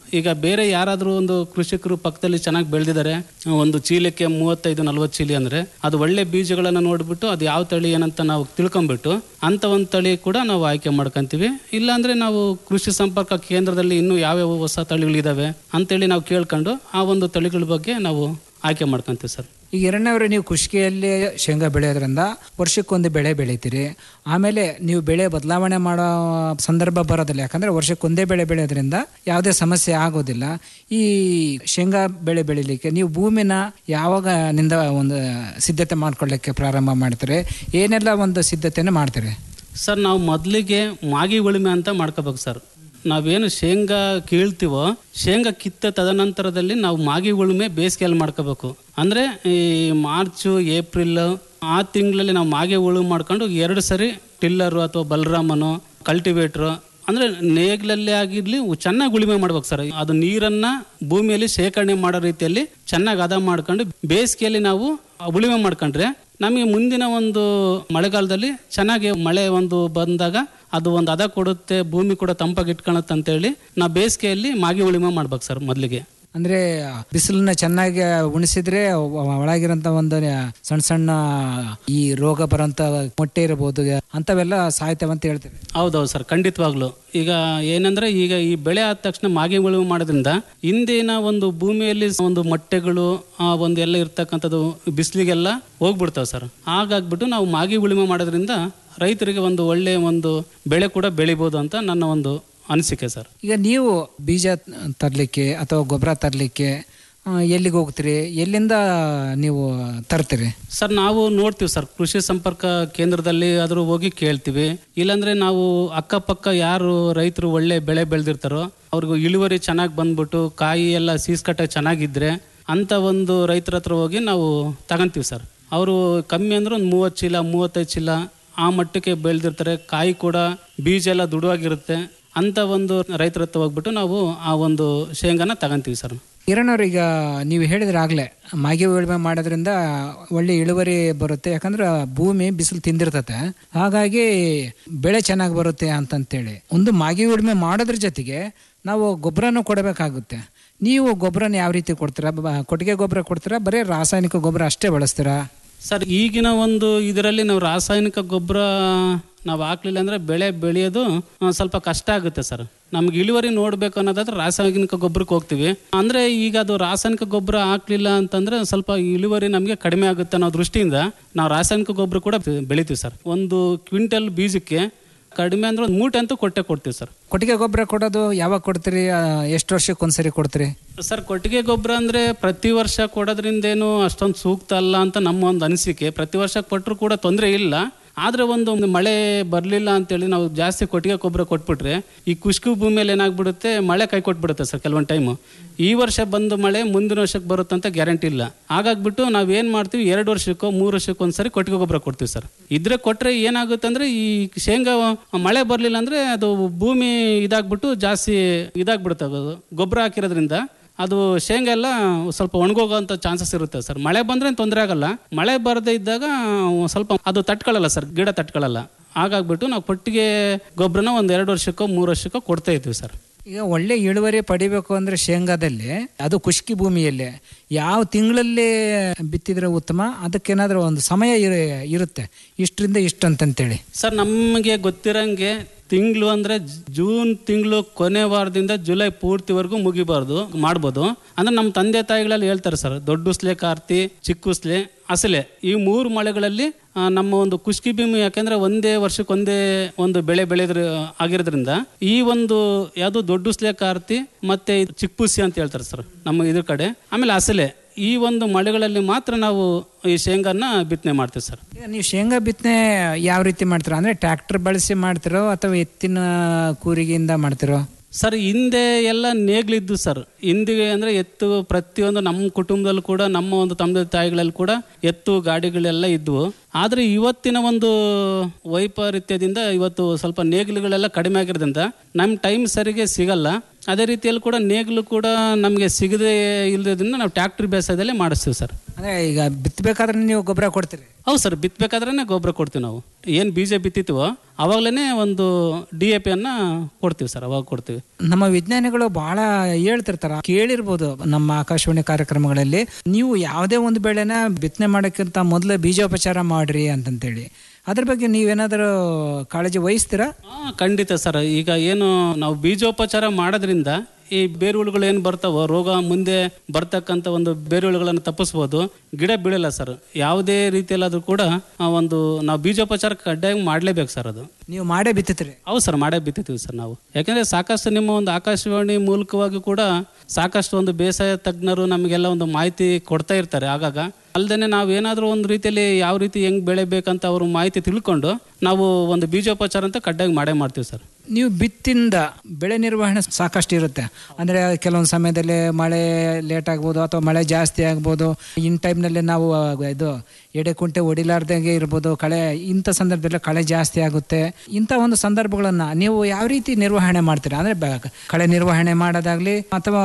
ಈಗ ಬೇರೆ ಯಾರಾದರೂ ಒಂದು ಕೃಷಿಕರು ಪಕ್ಕದಲ್ಲಿ ಚೆನ್ನಾಗಿ ಬೆಳೆದಿದ್ದಾರೆ ಒಂದು ಚೀಲಕ್ಕೆ ಮೂವತ್ತೈದು ನಲ್ವತ್ತು ಚೀಲಿ ಅಂದರೆ ಅದು ಒಳ್ಳೆ ಬೀಜಗಳನ್ನು ನೋಡಿಬಿಟ್ಟು ಅದು ಯಾವ ತಳಿ ಏನಂತ ನಾವು ತಿಳ್ಕೊಂಬಿಟ್ಟು ಅಂಥ ಒಂದು ತಳಿ ಕೂಡ ನಾವು ಆಯ್ಕೆ ಮಾಡ್ಕೊಂತೀವಿ ಇಲ್ಲಾಂದರೆ ನಾವು ಕೃಷಿ ಸಂಪರ್ಕ ಕೇಂದ್ರದಲ್ಲಿ ಇನ್ನೂ ಯಾವ್ಯಾವ ಹೊಸ ತಳಿಗಳಿದ್ದಾವೆ ಅಂತೇಳಿ ನಾವು ಕೇಳ್ಕೊಂಡು ಆ ಒಂದು ತಳಿಗಳ ಬಗ್ಗೆ ನಾವು ಆಯ್ಕೆ ಮಾಡ್ಕೊಂತೀವಿ ಸರ್ ಈಗ ಎರಡನೇವ್ರೆ ನೀವು ಖುಷ್ಕಿಯಲ್ಲಿ ಶೇಂಗಾ ಬೆಳೆಯೋದ್ರಿಂದ ವರ್ಷಕ್ಕೊಂದು ಬೆಳೆ ಬೆಳಿತೀರಿ ಆಮೇಲೆ ನೀವು ಬೆಳೆ ಬದಲಾವಣೆ ಮಾಡೋ ಸಂದರ್ಭ ಬರೋದಿಲ್ಲ ಯಾಕಂದ್ರೆ ವರ್ಷಕ್ಕೊಂದೇ ಬೆಳೆ ಬೆಳೆಯೋದ್ರಿಂದ ಯಾವುದೇ ಸಮಸ್ಯೆ ಆಗೋದಿಲ್ಲ ಈ ಶೇಂಗಾ ಬೆಳೆ ಬೆಳಿಲಿಕ್ಕೆ ನೀವು ಭೂಮಿನ ಯಾವಾಗ ನಿಂದ ಒಂದು ಸಿದ್ಧತೆ ಮಾಡ್ಕೊಳ್ಳಿಕ್ಕೆ ಪ್ರಾರಂಭ ಮಾಡ್ತೀರಿ ಏನೆಲ್ಲ ಒಂದು ಸಿದ್ಧತೆನ ಮಾಡ್ತೀರಿ ಸರ್ ನಾವು ಮೊದಲಿಗೆ ಮಾಗಿ ಉಳುಮೆ ಅಂತ ಮಾಡ್ಕೋಬೇಕು ಸರ್ ನಾವೇನು ಶೇಂಗಾ ಕೀಳ್ತೀವೋ ಶೇಂಗಾ ಕಿತ್ತ ತದನಂತರದಲ್ಲಿ ನಾವು ಮಾಗಿ ಉಳುಮೆ ಬೇಸಿಗೆಯಲ್ಲಿ ಮಾಡ್ಕೋಬೇಕು ಅಂದರೆ ಈ ಮಾರ್ಚು ಏಪ್ರಿಲ್ ಆ ತಿಂಗಳಲ್ಲಿ ನಾವು ಮಾಗೆ ಉಳುಮೆ ಮಾಡ್ಕೊಂಡು ಎರಡು ಸರಿ ಟಿಲ್ಲರು ಅಥವಾ ಬಲರಾಮನು ಕಲ್ಟಿವೇಟ್ರು ಅಂದರೆ ನೇಗ್ಲಲ್ಲೇ ಆಗಿರ್ಲಿ ಚೆನ್ನಾಗಿ ಉಳುಮೆ ಮಾಡ್ಬೇಕು ಸರ್ ಅದು ನೀರನ್ನ ಭೂಮಿಯಲ್ಲಿ ಶೇಖರಣೆ ಮಾಡೋ ರೀತಿಯಲ್ಲಿ ಚೆನ್ನಾಗಿ ಹದ ಮಾಡ್ಕೊಂಡು ಬೇಸಿಗೆಯಲ್ಲಿ ನಾವು ಉಳುಮೆ ಮಾಡ್ಕೊಂಡ್ರೆ ನಮಗೆ ಮುಂದಿನ ಒಂದು ಮಳೆಗಾಲದಲ್ಲಿ ಚೆನ್ನಾಗಿ ಮಳೆ ಒಂದು ಬಂದಾಗ ಅದು ಒಂದು ಹದ ಕೊಡುತ್ತೆ ಭೂಮಿ ಕೂಡ ತಂಪಾಗಿ ಇಟ್ಕೊಳತ್ತೆ ಅಂತೇಳಿ ನಾವು ಬೇಸಿಗೆಯಲ್ಲಿ ಮಾಗಿ ಉಳುಮೆ ಮಾಡ್ಬೇಕು ಸರ್ ಮೊದಲಿಗೆ ಅಂದ್ರೆ ಬಿಸಿಲನ್ನ ಚೆನ್ನಾಗಿ ಉಣಿಸಿದ್ರೆ ಒ- ಒಳಗಿರಂತ ಒಂದು ಸಣ್ಣ ಸಣ್ಣ ಈ ರೋಗ ಬರೋಂತ ಮೊಟ್ಟೆ ಇರಬಹುದು ಅಂತವೆಲ್ಲ ಸಾಯ್ತವೆ ಅಂತ ಹೇಳ್ತೇವೆ ಹೌದೌದು ಸರ್ ಖಂಡಿತವಾಗ್ಲು ಈಗ ಏನಂದ್ರೆ ಈಗ ಈ ಬೆಳೆ ಆದ ತಕ್ಷಣ ಮಾಗಿ ಉಳುಮೆ ಮಾಡೋದ್ರಿಂದ ಇಂದಿನ ಒಂದು ಭೂಮಿಯಲ್ಲಿ ಒಂದು ಮೊಟ್ಟೆಗಳು ಆ ಒಂದು ಎಲ್ಲ ಇರ್ತಕ್ಕಂಥದ್ದು ಬಿಸಿಲಿಗೆಲ್ಲ ಹೋಗ್ಬಿಡ್ತಾವೆ ಸರ್ ಹಾಗಾಗ್ಬಿಟ್ಟು ನಾವು ಮಾಗಿ ಉಳುಮೆ ಮಾಡೋದ್ರಿಂದ ರೈತರಿಗೆ ಒಂದು ಒಳ್ಳೆಯ ಒಂದು ಬೆಳೆ ಕೂಡ ಬೆಳಿಬೋದು ಅಂತ ನನ್ನ ಒಂದು ಅನಿಸಿಕೆ ಸರ್ ಈಗ ನೀವು ಬೀಜ ತರಲಿಕ್ಕೆ ಅಥವಾ ಗೊಬ್ಬರ ತರಲಿಕ್ಕೆ ಎಲ್ಲಿಗೆ ಹೋಗ್ತೀರಿ ಎಲ್ಲಿಂದ ನೀವು ತರ್ತೀರಿ ಸರ್ ನಾವು ನೋಡ್ತೀವಿ ಸರ್ ಕೃಷಿ ಸಂಪರ್ಕ ಕೇಂದ್ರದಲ್ಲಿ ಆದರೂ ಹೋಗಿ ಕೇಳ್ತೀವಿ ಇಲ್ಲಾಂದ್ರೆ ನಾವು ಅಕ್ಕಪಕ್ಕ ಯಾರು ರೈತರು ಒಳ್ಳೆ ಬೆಳೆ ಬೆಳೆದಿರ್ತಾರೋ ಅವ್ರಿಗೂ ಇಳುವರಿ ಚೆನ್ನಾಗಿ ಬಂದ್ಬಿಟ್ಟು ಕಾಯಿ ಎಲ್ಲ ಸೀಸ್ಕಟ್ಟ ಚೆನ್ನಾಗಿದ್ರೆ ಅಂತ ಒಂದು ರೈತರ ಹತ್ರ ಹೋಗಿ ನಾವು ತಗೊಂತೀವಿ ಸರ್ ಅವರು ಕಮ್ಮಿ ಅಂದ್ರೆ ಒಂದು ಮೂವತ್ತು ಚೀಲ ಮೂವತ್ತೈದು ಚೀಲ ಆ ಮಟ್ಟಕ್ಕೆ ಬೆಳೆದಿರ್ತಾರೆ ಕಾಯಿ ಕೂಡ ಬೀಜ ಎಲ್ಲ ದುಡುವಾಗಿರುತ್ತೆ ಅಂತ ಒಂದು ರೈತರ ಹತ್ರ ಹೋಗ್ಬಿಟ್ಟು ನಾವು ಆ ಒಂದು ಶೇಂಗಾನ ತಗೊಂತೀವಿ ಸರ್ ಕಿರಣ್ ಈಗ ನೀವು ಹೇಳಿದ್ರೆ ಆಗ್ಲೇ ಮಾಗಿ ಉಳುಮೆ ಮಾಡೋದ್ರಿಂದ ಒಳ್ಳೆ ಇಳುವರಿ ಬರುತ್ತೆ ಯಾಕಂದ್ರೆ ಭೂಮಿ ಬಿಸಿಲು ತಿಂದಿರ್ತತೆ ಹಾಗಾಗಿ ಬೆಳೆ ಚೆನ್ನಾಗಿ ಬರುತ್ತೆ ಅಂತಂತೇಳಿ ಒಂದು ಮಾಗಿ ಉಳುಮೆ ಮಾಡೋದ್ರ ಜೊತೆಗೆ ನಾವು ಗೊಬ್ಬರನೂ ಕೊಡಬೇಕಾಗುತ್ತೆ ನೀವು ಗೊಬ್ಬರನ ಯಾವ ರೀತಿ ಕೊಡ್ತೀರಾ ಬ- ಕೊಟ್ಟಿಗೆ ಗೊಬ್ಬರ ಕೊಡ್ತೀರಾ ಬರೀ ರಾಸಾಯನಿಕ ಗೊಬ್ಬರ ಅಷ್ಟೇ ಬಳಸ್ತೀರಾ ಸರ್ ಈಗಿನ ಒಂದು ಇದರಲ್ಲಿ ನಾವು ರಾಸಾಯನಿಕ ಗೊಬ್ಬರ ನಾವು ಹಾಕ್ಲಿಲ್ಲ ಅಂದರೆ ಬೆಳೆ ಬೆಳೆಯೋದು ಆ, ಸ್ವಲ್ಪ ಕಷ್ಟ ಆಗುತ್ತೆ ಸರ್ ನಮ್ಗೆ ಇಳುವರಿ ನೋಡಬೇಕು ಅನ್ನೋದಾದ್ರೆ ರಾಸಾಯನಿಕ ಗೊಬ್ಬರಕ್ಕೆ ಹೋಗ್ತೀವಿ ಅಂದರೆ ಈಗ ಅದು ರಾಸಾಯನಿಕ ಗೊಬ್ಬರ ಹಾಕ್ಲಿಲ್ಲ ಅಂತಂದರೆ ಸ್ವಲ್ಪ ಇಳುವರಿ ನಮಗೆ ಕಡಿಮೆ ಆಗುತ್ತೆ ಅನ್ನೋ ದೃಷ್ಟಿಯಿಂದ ನಾವು ರಾಸಾಯನಿಕ ಗೊಬ್ಬರ ಕೂಡ ಬೆಳಿತೀವಿ ಸರ್ ಒಂದು ಕ್ವಿಂಟಲ್ ಬೀಜಕ್ಕೆ ಕಡಿಮೆ ಅಂದ್ರೆ ಒಂದು ಮೂಟೆ ಅಂತೂ ಕೊಟ್ಟೆ ಕೊಡ್ತೀವಿ ಸರ್ ಕೊಟ್ಟಿಗೆ ಗೊಬ್ಬರ ಕೊಡೋದು ಯಾವಾಗ ಕೊಡ್ತೀರಿ ಆ, ಎಷ್ಟು ವರ್ಷಕ್ಕೆ ಒಂದ್ಸರಿ ಕೊಡ್ತೀರಿ ಸರ್ ಕೊಟ್ಟಿಗೆ ಗೊಬ್ಬರ ಅಂದರೆ ಪ್ರತಿ ವರ್ಷ ಕೊಡೋದ್ರಿಂದೇನು ಅಷ್ಟೊಂದು ಸೂಕ್ತ ಅಲ್ಲ ಅಂತ ನಮ್ಮ ಒಂದು ಅನಿಸಿಕೆ ಪ್ರತಿ ವರ್ಷ ಕೊಟ್ಟರು ಕೂಡ ತೊಂದರೆ ಇಲ್ಲ ಆದರೆ ಒಂದು ಒಂದು ಮಳೆ ಬರಲಿಲ್ಲ ಅಂತೇಳಿ ನಾವು ಜಾಸ್ತಿ ಕೊಟ್ಟಿಗೆ ಗೊಬ್ಬರ ಕೊಟ್ಬಿಟ್ರೆ ಈ ಕುಷ್ಕು ಭೂಮಿಯಲ್ಲಿ ಏನಾಗ್ಬಿಡುತ್ತೆ ಮಳೆ ಕೈ ಕೊಟ್ಬಿಡುತ್ತೆ ಸರ್ ಕೆಲವೊಂದು ಟೈಮು ಈ ವರ್ಷ ಬಂದು ಮಳೆ ಮುಂದಿನ ವರ್ಷಕ್ಕೆ ಬರುತ್ತೆ ಅಂತ ಗ್ಯಾರಂಟಿ ಇಲ್ಲ ಹಾಗಾಗ್ಬಿಟ್ಟು ನಾವು ಏನು ಮಾಡ್ತೀವಿ ಎರಡು ವರ್ಷಕ್ಕೋ ಮೂರು ವರ್ಷಕ್ಕೋ ಒಂದ್ಸರಿ ಕೊಟ್ಟಿಗೆ ಗೊಬ್ಬರ ಕೊಡ್ತೀವಿ ಸರ್ ಇದ್ರೆ ಕೊಟ್ಟರೆ ಏನಾಗುತ್ತೆ ಅಂದರೆ ಈ ಶೇಂಗಾ ಮಳೆ ಬರಲಿಲ್ಲ ಅಂದರೆ ಅದು ಭೂಮಿ ಇದಾಗ್ಬಿಟ್ಟು ಜಾಸ್ತಿ ಇದಾಗ್ಬಿಡುತ್ತೆ ಅದು ಗೊಬ್ಬರ ಹಾಕಿರೋದ್ರಿಂದ ಅದು ಶೇಂಗಾ ಎಲ್ಲ ಸ್ವಲ್ಪ ಒಣಗೋಗೋಂಥ ಚಾನ್ಸಸ್ ಇರುತ್ತೆ ಸರ್ ಮಳೆ ಬಂದ್ರೆ ತೊಂದರೆ ಆಗಲ್ಲ ಮಳೆ ಬರದೇ ಇದ್ದಾಗ ಸ್ವಲ್ಪ ಅದು ತಟ್ಕೊಳ್ಳಲ್ಲ ಸರ್ ಗಿಡ ತಟ್ಕೊಳ್ಳಲ್ಲ ಹಾಗಾಗ್ಬಿಟ್ಟು ನಾವು ಕೊಟ್ಟಿಗೆ ಗೊಬ್ಬರನ ಒಂದು ಎರಡು ವರ್ಷಕ್ಕೋ ಮೂರು ವರ್ಷಕ್ಕೋ ಕೊಡ್ತಾ ಇದ್ವಿ ಸರ್ ಈಗ ಒಳ್ಳೆ ಇಳುವರಿ ಪಡಿಬೇಕು ಅಂದ್ರೆ ಶೇಂಗಾದಲ್ಲಿ ಅದು ಖುಷ್ಕಿ ಭೂಮಿಯಲ್ಲಿ ಯಾವ ತಿಂಗಳಲ್ಲಿ ಬಿತ್ತಿದ್ರೆ ಉತ್ತಮ ಅದಕ್ಕೇನಾದ್ರೂ ಒಂದು ಸಮಯ ಇರ- ಇರುತ್ತೆ ಇಷ್ಟರಿಂದ ಇಷ್ಟು ಅಂತಂತೇಳಿ ಸರ್ ನಮಗೆ ಗೊತ್ತಿರಂಗೆ ತಿಂಗಳು ಅಂದ್ರೆ ಜೂನ್ ತಿಂಗಳು ಕೊನೆ ವಾರದಿಂದ ಜುಲೈ ಪೂರ್ತಿವರೆಗೂ ಮುಗಿಬಾರ್ದು ಮಾಡ್ಬೋದು ಅಂದ್ರೆ ನಮ್ಮ ತಂದೆ ತಾಯಿಗಳಲ್ಲಿ ಹೇಳ್ತಾರೆ ಸರ್ ದೊಡ್ಡ ಉಸ್ಲೆ ಕಾರ್ತಿ ಚಿಕ್ಕ ಉಸ್ಲೆ ಅಸಲೆ ಈ ಮೂರು ಮಳೆಗಳಲ್ಲಿ ಆ, ನಮ್ಮ ಒಂದು ಕುಷ್ಕಿ ಭೂಮಿ ಯಾಕೆಂದ್ರೆ ಒಂದೇ ವರ್ಷಕ್ಕೆ ಒಂದೇ ಒಂದು ಬೆಳೆ ಬೆಳೆದ್ರ ಆಗಿರೋದ್ರಿಂದ ಈ ಒಂದು ಯಾವುದು ದೊಡ್ಡ ಉಸ್ಲೆ ಕಾರ್ತಿ ಮತ್ತೆ ಇದು ಚಿಕ್ಕಪುಸಿ ಅಂತ ಹೇಳ್ತಾರೆ ಸರ್ ನಮ್ಮ ಇದ್ರ ಕಡೆ ಆಮೇಲೆ ಅಸಲೆ ಈ ಒಂದು ಮಳೆಗಳಲ್ಲಿ ಮಾತ್ರ ನಾವು ಈ ಶೇಂಗಾನ ಬಿತ್ತನೆ ಮಾಡ್ತೀವಿ ಸರ್ ಈಗ ನೀವು ಶೇಂಗಾ ಬಿತ್ತನೆ ಯಾವ ರೀತಿ ಮಾಡ್ತೀರಾ ಅಂದ್ರೆ ಟ್ರ್ಯಾಕ್ಟರ್ ಬಳಸಿ ಮಾಡ್ತಿರೋ ಅಥವಾ ಎತ್ತಿನ ಕೂರಿಗೆಯಿಂದ ಮಾಡ್ತಿರೋ ಸರ್ ಹಿಂದೆ ಎಲ್ಲ ನೇಗ್ಲಿದ್ದು ಸರ್ ಹಿಂದಿಗೆ ಅಂದರೆ ಎತ್ತು ಪ್ರತಿಯೊಂದು ನಮ್ಮ ಕುಟುಂಬದಲ್ಲೂ ಕೂಡ ನಮ್ಮ ಒಂದು ತಂದೆ ತಾಯಿಗಳಲ್ಲಿ ಕೂಡ ಎತ್ತು ಗಾಡಿಗಳೆಲ್ಲ ಇದ್ವು ಆದರೆ ಇವತ್ತಿನ ಒಂದು ವೈಪರೀತ್ಯದಿಂದ ಇವತ್ತು ಸ್ವಲ್ಪ ನೇಗಿಲುಗಳೆಲ್ಲ ಕಡಿಮೆ ಆಗಿರೋದ್ರಿಂದ ನಮ್ಮ ಟೈಮ್ ಸರಿಗೆ ಸಿಗಲ್ಲ ಅದೇ ರೀತಿಯಲ್ಲಿ ಕೂಡ ನೇಗಿಲು ಕೂಡ ನಮಗೆ ಸಿಗದೆ ಇಲ್ಲದ್ರಿಂದ ನಾವು ಟ್ಯಾಕ್ಟ್ರಿ ಬೇಸಾಯದಲ್ಲೇ ಮಾಡಿಸ್ತೀವಿ ಸರ್ ಅಂದ್ರೆ ಈಗ ಬಿತ್ತಬೇಕಾದ್ರೆ ನೀವು ಗೊಬ್ಬರ ಕೊಡ್ತೀರಿ ಹೌದು ಸರ್ ಬಿತ್ತಬೇಕಾದ್ರೆ ಗೊಬ್ಬರ ಕೊಡ್ತೀವಿ ನಾವು ಏನು ಬೀಜ ಬಿತ್ತಿತ್ವೋ ಅವಾಗಲೇ ಒಂದು ಡಿ ಎ ಪಿಯನ್ನು ಕೊಡ್ತೀವಿ ಸರ್ ಅವಾಗ ಕೊಡ್ತೀವಿ ನಮ್ಮ ವಿಜ್ಞಾನಿಗಳು ಬಹಳ ಹೇಳ್ತಿರ್ತಾರ ಕೇಳಿರ್ಬೋದು ನಮ್ಮ ಆಕಾಶವಾಣಿ ಕಾರ್ಯಕ್ರಮಗಳಲ್ಲಿ ನೀವು ಯಾವುದೇ ಒಂದು ಬೆಳೆನ ಬಿತ್ತನೆ ಮಾಡೋಕ್ಕಿಂತ ಮೊದಲು ಬೀಜೋಪಚಾರ ಮಾಡ್ರಿ ಅಂತಂತೇಳಿ ಅದ್ರ ಬಗ್ಗೆ ನೀವೇನಾದರೂ ಕಾಳಜಿ ವಹಿಸ್ತೀರಾ ಹಾಂ ಖಂಡಿತ ಸರ್ ಈಗ ಏನು ನಾವು ಬೀಜೋಪಚಾರ ಮಾಡೋದ್ರಿಂದ ಈ ಬೇರುಳುಗಳು ಏನು ಬರ್ತಾವೋ ರೋಗ ಮುಂದೆ ಬರ್ತಕ್ಕಂಥ ಒಂದು ಬೇರುಳುಗಳನ್ನು ತಪ್ಪಿಸ್ಬೋದು ಗಿಡ ಬೀಳಲ್ಲ ಸರ್ ಯಾವುದೇ ರೀತಿಯಲ್ಲಾದ್ರೂ ಕೂಡ ಆ ಒಂದು ನಾವು ಬೀಜೋಪಚಾರ ಕಡ್ಡಾಯ ಮಾಡಲೇಬೇಕು ಸರ್ ಅದು ನೀವು ಮಾಡೇ ಬಿತ್ತಿತ್ರಿ ಹೌದು ಸರ್ ಮಾಡೇ ಬಿತ್ತಿದ್ದೀವಿ ಸರ್ ನಾವು ಯಾಕಂದರೆ ಸಾಕಷ್ಟು ನಿಮ್ಮ ಒಂದು ಆಕಾಶವಾಣಿ ಮೂಲಕವಾಗಿ ಕೂಡ ಸಾಕಷ್ಟು ಒಂದು ಬೇಸಾಯ ತಜ್ಞರು ನಮಗೆಲ್ಲ ಒಂದು ಮಾಹಿತಿ ಕೊಡ್ತಾ ಇರ್ತಾರೆ ಆಗಾಗ ಅಲ್ಲದೆ ನಾವು ಏನಾದರೂ ಒಂದು ರೀತಿಯಲ್ಲಿ ಯಾವ ರೀತಿ ಹೆಂಗೆ ಬೆಳೆಬೇಕಂತ ಅವರು ಮಾಹಿತಿ ತಿಳ್ಕೊಂಡು ನಾವು ಒಂದು ಬೀಜೋಪಚಾರ ಅಂತ ಕಡ್ಡಾಯ ಮಾಡೇ ಮಾಡ್ತೀವಿ ಸರ್ ನೀವು ಬಿತ್ತಿಂದ ಬೆಳೆ ನಿರ್ವಹಣೆ ಸಾಕಷ್ಟು ಇರುತ್ತೆ ಅಂದರೆ ಕೆಲವೊಂದು ಸಮಯದಲ್ಲಿ ಮಳೆ ಲೇಟ್ ಆಗ್ಬೋದು ಅಥವಾ ಮಳೆ ಜಾಸ್ತಿ ಆಗ್ಬೋದು ಇನ್ ಟೈಮ್ನಲ್ಲಿ ನಾವು ಆ, ಇದು ಎಡೆ ಕುಂಟೆ ಹೊಡಿಲಾರ್ದಂಗೆ ಇರ್ಬೋದು ಕಳೆ ಇಂಥ ಸಂದರ್ಭದಲ್ಲಿ ಕಳೆ ಜಾಸ್ತಿ ಆಗುತ್ತೆ ಇಂಥ ಒಂದು ಸಂದರ್ಭಗಳನ್ನು ನೀವು ಯಾವ ರೀತಿ ನಿರ್ವಹಣೆ ಮಾಡ್ತೀರಾ ಅಂದರೆ ಬ- ಕಳೆ ನಿರ್ವಹಣೆ ಮಾಡೋದಾಗ್ಲಿ ಅಥವಾ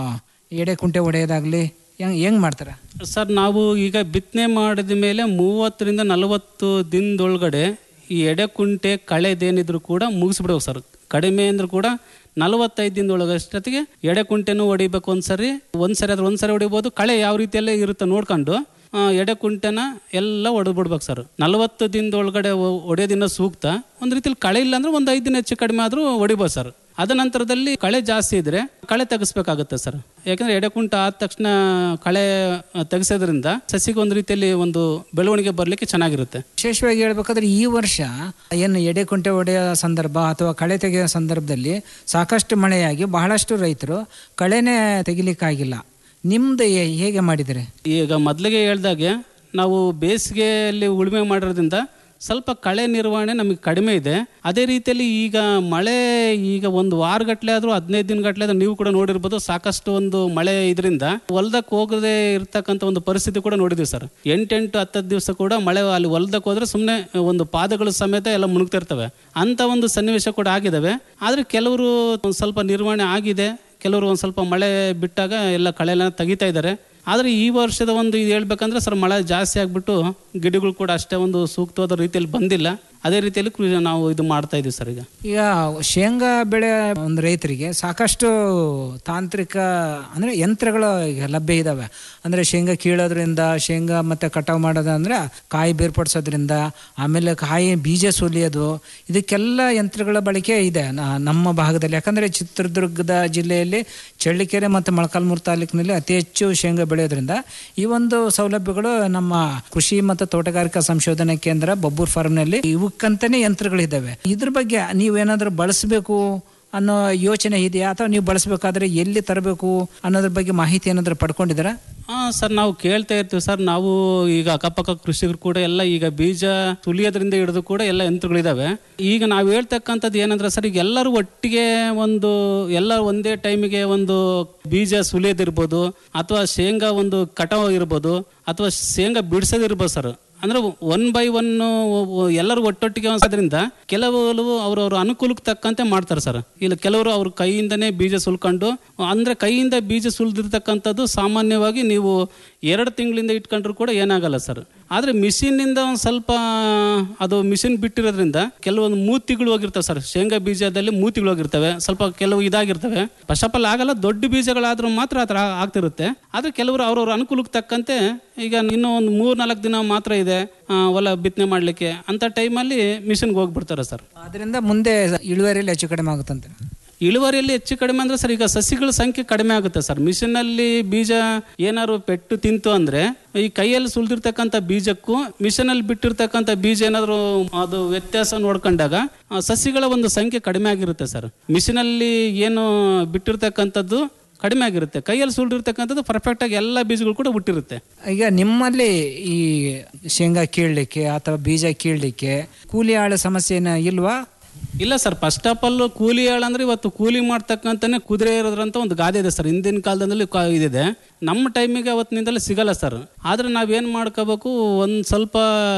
ಎಡೆ ಕುಂಟೆ ಹೊಡೆಯೋದಾಗ್ಲಿ ಹೆಂಗ್ ಹೆಂಗ್ ಮಾಡ್ತೀರಾ ಸರ್ ನಾವು ಈಗ ಬಿತ್ತನೆ ಮಾಡಿದ ಮೇಲೆ ಮೂವತ್ತರಿಂದ ನಲವತ್ತು ದಿನದೊಳಗಡೆ ಈ ಎಡೆಕುಂಟೆ ಕಳೆದೇನಿದ್ರು ಕೂಡ ಮುಗಿಸ್ಬಿಡ್ಬೇಕು ಸರ್ ಕಡಿಮೆ ಅಂದ್ರೂ ಕೂಡ ನಲವತ್ತೈದು ದಿನದೊಳಗೆ ಅಷ್ಟೊತ್ತಿಗೆ ಎಡೆಕುಂಟೆನೂ ಹೊಡಿಬೇಕು ಒಂದ್ಸರಿ ಒಂದ್ಸರಿ ಆದ್ರೆ ಒಂದ್ಸರಿ ಹೊಡಿಬೋದು ಕಳೆ ಯಾವ ರೀತಿಯಲ್ಲೇ ಇರುತ್ತೆ ನೋಡ್ಕೊಂಡು ಆ, ಎಡೆಕುಂಟೆನ ಎಲ್ಲ ಹೊಡೆದ್ಬಿಡ್ಬೇಕು ಸರ್ ನಲವತ್ತು ದಿನದೊಳಗಡೆ ಹೊ- ಹೊಡೆಯೋದಿನ ಸೂಕ್ತ ಒಂದು ರೀತಿಲಿ ಕಳೆ ಇಲ್ಲ ಅಂದ್ರೆ ಒಂದು ಐದು ದಿನ ಹೆಚ್ಚು ಕಡಿಮೆ ಆದರೂ ಹೊಡಿಬೋದು ಸರ್ ಅದ ನಂತರದಲ್ಲಿ ಕಳೆ ಜಾಸ್ತಿ ಇದ್ರೆ ಕಳೆ ತೆಗಿಸ್ಬೇಕಾಗುತ್ತೆ ಸರ್ ಯಾಕಂದ್ರೆ ಎಡೆಕುಂಟ ಆದ ತಕ್ಷಣ ಕಳೆ ಆ, ತೆಗೆಸೋದ್ರಿಂದ ಸಸಿಗೆ ಒಂದು ರೀತಿಯಲ್ಲಿ ಒಂದು ಬೆಳವಣಿಗೆ ಬರಲಿಕ್ಕೆ ಚೆನ್ನಾಗಿರುತ್ತೆ ವಿಶೇಷವಾಗಿ ಹೇಳ್ಬೇಕಾದ್ರೆ ಈ ವರ್ಷ ಏನು ಎಡೆ ಕುಂಟೆ ಹೊಡೆಯೋ ಸಂದರ್ಭ ಅಥವಾ ಕಳೆ ತೆಗೆಯೋ ಸಂದರ್ಭದಲ್ಲಿ ಸಾಕಷ್ಟು ಮಳೆಯಾಗಿ ಬಹಳಷ್ಟು ರೈತರು ಕಳೆನೇ ತೆಗಿಲಿಕ್ಕಾಗಿಲ್ಲ ನಿಮ್ದು ಹೇ- ಹೇಗೆ ಮಾಡಿದರೆ ಈಗ ಮೊದಲಿಗೆ ಹೇಳ್ದಾಗೆ ನಾವು ಬೇಸಿಗೆಯಲ್ಲಿ ಉಳುಮೆ ಮಾಡಿರೋದ್ರಿಂದ ಸ್ವಲ್ಪ ಕಳೆ ನಿರ್ವಹಣೆ ನಮಗೆ ಕಡಿಮೆ ಇದೆ ಅದೇ ರೀತಿಯಲ್ಲಿ ಈಗ ಮಳೆ ಈಗ ಒಂದು ವಾರಗಟ್ಲೆ ಆದರೂ ಹದಿನೈದು ದಿನಗಟ್ಲೆ ಆದ್ರೂ ನೀವು ಕೂಡ ನೋಡಿರ್ಬೋದು ಸಾಕಷ್ಟು ಒಂದು ಮಳೆ ಇದರಿಂದ ಹೊಲ್ದಕ್ಕೆ ಹೋಗದೆ ಇರ್ತಕ್ಕಂಥ ಒಂದು ಪರಿಸ್ಥಿತಿ ಕೂಡ ನೋಡಿದ್ದೀವಿ ಸರ್ ಎಂಟೆಂಟು ಹತ್ತತ್ತು ದಿವಸ ಕೂಡ ಮಳೆ ಅಲ್ಲಿ ಹೊಲ್ದಕ್ಕೆ ಹೋದ್ರೆ ಸುಮ್ಮನೆ ಒಂದು ಪಾದಗಳು ಸಮೇತ ಎಲ್ಲ ಮುಳುಗ್ತಿರ್ತವೆ ಅಂತ ಒಂದು ಸನ್ನಿವೇಶ ಕೂಡ ಆಗಿದ್ದಾವೆ ಆದರೆ ಕೆಲವರು ಒಂದು ಸ್ವಲ್ಪ ನಿರ್ವಹಣೆ ಆಗಿದೆ ಕೆಲವರು ಒಂದು ಸ್ವಲ್ಪ ಮಳೆ ಬಿಟ್ಟಾಗ ಎಲ್ಲ ಕಳೆ ಎಲ್ಲ ತೆಗಿತಾ ಇದ್ದಾರೆ ಆದರೆ ಈ ವರ್ಷದ ಒಂದು ಇದು ಹೇಳ್ಬೇಕಂದ್ರೆ ಸರ್ ಮಳೆ ಜಾಸ್ತಿ ಆಗಿಬಿಟ್ಟು ಗಿಡಗಳು ಕೂಡ ಅಷ್ಟೇ ಒಂದು ಸೂಕ್ತವಾದ ರೀತಿಯಲ್ಲಿ ಬಂದಿಲ್ಲ ಅದೇ ರೀತಿಯಲ್ಲಿ ಕೃಷಿ ನಾವು ಇದು ಮಾಡ್ತಾ ಇದ್ದೀವಿ ಸರ್ ಈಗ ಈಗ ಶೇಂಗಾ ಬೆಳೆ ಒಂದು ರೈತರಿಗೆ ಸಾಕಷ್ಟು ತಾಂತ್ರಿಕ ಅಂದರೆ ಯಂತ್ರಗಳು ಈಗ ಲಭ್ಯ ಇದ್ದಾವೆ ಅಂದರೆ ಶೇಂಗಾ ಕೀಳೋದ್ರಿಂದ ಶೇಂಗಾ ಮತ್ತು ಕಟಾವು ಮಾಡೋದಂದ್ರೆ ಕಾಯಿ ಬೇರ್ಪಡಿಸೋದ್ರಿಂದ ಆಮೇಲೆ ಕಾಯಿ ಬೀಜ ಸುಲಿಯೋದು ಇದಕ್ಕೆಲ್ಲ ಯಂತ್ರಗಳ ಬಳಕೆ ಇದೆ ನ- ನಮ್ಮ ಭಾಗದಲ್ಲಿ ಯಾಕಂದರೆ ಚಿತ್ರದುರ್ಗದ ಜಿಲ್ಲೆಯಲ್ಲಿ ಚಳ್ಳಿಕೆರೆ ಮತ್ತು ಮೊಳಕಾಲ್ಮೂರು ತಾಲೂಕಿನಲ್ಲಿ ಅತಿ ಹೆಚ್ಚು ಶೇಂಗಾ ಬೆಳೆಯೋದ್ರಿಂದ ಈ ಒಂದು ಸೌಲಭ್ಯಗಳು ನಮ್ಮ ಕೃಷಿ ಮತ್ತು ತೋಟಗಾರಿಕಾ ಸಂಶೋಧನಾ ಕೇಂದ್ರ ಬಬ್ಬೂರ್ ಫಾರ್ಮ್ನಲ್ಲಿ ಇವಕ್ಕಂತಾನೆ ಯಂತ್ರಗಳಿದ್ದಾವೆ ಇದ್ರ ಬಗ್ಗೆ ನೀವೇನಾದರೂ ಬಳಸಬೇಕು ಅನ್ನೋ ಯೋಚನೆ ಇದೆಯಾ ಅಥವಾ ನೀವು ಬಳಸಬೇಕಾದ್ರೆ ಎಲ್ಲಿ ತರಬೇಕು ಅನ್ನೋದ್ರ ಬಗ್ಗೆ ಮಾಹಿತಿ ಏನಾದರೂ ಪಡ್ಕೊಂಡಿದ್ದೀರಾ ಹಾಂ ಸರ್ ನಾವು ಕೇಳ್ತಾ ಇರ್ತೀವಿ ಸರ್ ನಾವು ಈಗ ಅಕ್ಕಪಕ್ಕ ಕೃಷಿಕರು ಕೂಡ ಎಲ್ಲ ಈಗ ಬೀಜ ತುಳಿಯೋದ್ರಿಂದ ಹಿಡಿದು ಕೂಡ ಎಲ್ಲ ಯಂತ್ರಗಳಿದಾವೆ ಈಗ ನಾವು ಹೇಳ್ತಕ್ಕಂಥದ್ದು ಏನಂದ್ರೆ ಸರ್ ಈಗ ಎಲ್ಲರೂ ಒಟ್ಟಿಗೆ ಒಂದು ಎಲ್ಲ ಒಂದೇ ಟೈಮಿಗೆ ಒಂದು ಬೀಜ ಸುಲಿಯೋದಿರ್ಬೋದು ಅಥವಾ ಶೇಂಗಾ ಒಂದು ಕಟಾವು ಇರ್ಬೋದು ಅಥವಾ ಶೇಂಗಾ ಬಿಡಿಸೋದಿರ್ಬೋದು ಸರ್ ಅಂದ್ರೆ ಒನ್ ಬೈ ಒನ್ ಎಲ್ಲರೂ ಒಟ್ಟೊಟ್ಟಿಗೆ ಅನ್ಸೋದ್ರಿಂದ ಕೆಲವರು ಅವ್ರವ್ರ ಅನುಕೂಲಕ್ಕೆ ತಕ್ಕಂತೆ ಮಾಡ್ತಾರೆ ಸರ್ ಇಲ್ಲ ಕೆಲವರು ಅವ್ರ ಕೈಯಿಂದನೇ ಬೀಜ ಸುಲ್ಕೊಂಡು ಅಂದ್ರೆ ಕೈಯಿಂದ ಬೀಜ ಸುಲಿದಿರ್ತಕ್ಕಂಥದ್ದು ಸಾಮಾನ್ಯವಾಗಿ ನೀವು ಎರಡು ತಿಂಗಳಿಂದ ಇಟ್ಕೊಂಡ್ರು ಕೂಡ ಏನಾಗಲ್ಲ ಸರ್ ಆದರೆ ಮಿಷಿನ್ನಿಂದ ಒಂದು ಸ್ವಲ್ಪ ಅದು ಮಿಷಿನ್ ಬಿಟ್ಟಿರೋದ್ರಿಂದ ಕೆಲವೊಂದು ಮೂತಿಗಳು ಹೋಗಿರ್ತವೆ ಸರ್ ಶೇಂಗಾ ಬೀಜದಲ್ಲಿ ಮೂತಿಗಳು ಹೋಗಿರ್ತವೆ ಸ್ವಲ್ಪ ಕೆಲವು ಇದಾಗಿರ್ತವೆ ಫಸ್ಟ್ ಆಫ್ ಆಲ್ ಆಗಲ್ಲ ದೊಡ್ಡ ಬೀಜಗಳಾದ್ರೂ ಮಾತ್ರ ಆ ಥರ ಆಗ್ತಿರುತ್ತೆ ಆದರೆ ಕೆಲವರು ಅವ್ರವ್ರ ಅನುಕೂಲಕ್ಕೆ ತಕ್ಕಂತೆ ಈಗ ಇನ್ನೂ ಒಂದು ಮೂರು ನಾಲ್ಕು ದಿನ ಮಾತ್ರ ಇದೆ ಆ, ಹೊಲ ಬಿತ್ತನೆ ಮಾಡಲಿಕ್ಕೆ ಅಂಥ ಟೈಮಲ್ಲಿ ಮಿಷಿನ್ಗೆ ಹೋಗ್ಬಿಡ್ತಾರೆ ಸರ್ ಅದರಿಂದ ಮುಂದೆ ಇಳುವರಿಯಲ್ಲಿ ಹೆಚ್ಚು ಕಡಿಮೆ ಆಗುತ್ತಂತೆ ಇಳುವರಿಯಲ್ಲಿ ಹೆಚ್ಚು ಕಡಿಮೆ ಅಂದ್ರೆ ಸರ್ ಈಗ ಸಸಿಗಳ ಸಂಖ್ಯೆ ಕಡಿಮೆ ಆಗುತ್ತೆ ಸರ್ ಮಿಷಿನಲ್ಲಿ ಬೀಜ ಏನಾದ್ರು ಪೆಟ್ಟು ತಿಂತು ಅಂದ್ರೆ ಈ ಕೈಯಲ್ಲಿ ಸುಲಿದಿರ್ತಕ್ಕಂಥ ಬೀಜಕ್ಕೂ ಮಿಷನಲ್ಲಿ ಬಿಟ್ಟಿರ್ತಕ್ಕಂಥ ಬೀಜ ಏನಾದ್ರು ಅದು ವ್ಯತ್ಯಾಸ ನೋಡ್ಕೊಂಡಾಗ ಆ ಸಸಿಗಳ ಒಂದು ಸಂಖ್ಯೆ ಕಡಿಮೆ ಆಗಿರುತ್ತೆ ಸರ್ ಮಿಷಿನಲ್ಲಿ ಏನು ಬಿಟ್ಟಿರ್ತಕ್ಕಂಥದ್ದು ಕಡಿಮೆ ಆಗಿರುತ್ತೆ ಕೈಯಲ್ಲಿ ಸುಲಿದಿರ್ತಕ್ಕಂಥದ್ದು ಪರ್ಫೆಕ್ಟ್ ಆಗಿ ಎಲ್ಲ ಬೀಜಗಳು ಕೂಡ ಹುಟ್ಟಿರುತ್ತೆ ಈಗ ನಿಮ್ಮಲ್ಲಿ ಈ ಶೇಂಗಾ ಕೀಳಲಿಕ್ಕೆ ಅಥವಾ ಬೀಜ ಕೀಳಲಿಕ್ಕೆ ಕೂಲಿ ಆಳ ಸಮಸ್ಯೆನ ಇಲ್ವಾ ಇಲ್ಲ ಸರ್ ಫಸ್ಟ್ ಆಫ್ ಆಲ್ ಕೂಲಿ ಆಳ್ ಅಂದ್ರೆ ಇವತ್ತು ಕೂಲಿ ಮಾಡ್ತಕ್ಕಂತಾನೆ ಕುದುರೆ ಇರೋದ್ರಂತ ಒಂದು ಗಾದೆ ಇದೆ ಸರ್ ಹಿಂದಿನ ಕಾಲದಲ್ಲಿ ಕಾ- ಇದಿದೆ ನಮ್ಮ ಟೈಮಿಗೆ ಅವತ್ತಿನಿಂದಲೇ ಸಿಗಲ್ಲ ಸರ್ ಆದ್ರೆ ನಾವೇನ್ ಮಾಡ್ಕೋಬೇಕು ಒಂದು ಸ್ವಲ್ಪ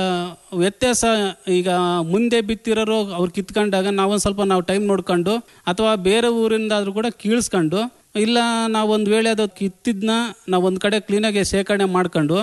ವ್ಯತ್ಯಾಸ ಈಗ ಮುಂದೆ ಬಿತ್ತಿರೋರು ಅವ್ರು ಕಿತ್ಕೊಂಡಾಗ ನಾವೊಂದು ಸ್ವಲ್ಪ ನಾವು ಟೈಮ್ ನೋಡ್ಕೊಂಡು ಅಥವಾ ಬೇರೆ ಊರಿಂದಾದ್ರೂ ಕೂಡ ಕೀಳ್ಸ್ಕೊಂಡು ಇಲ್ಲ ನಾವು ಒಂದು ವೇಳೆ ಅದು ಕಿತ್ತಿದ್ನ ನಾವು ಒಂದು ಕಡೆ ಕ್ಲೀನಾಗಿ ಶೇಖರಣೆ ಮಾಡ್ಕೊಂಡು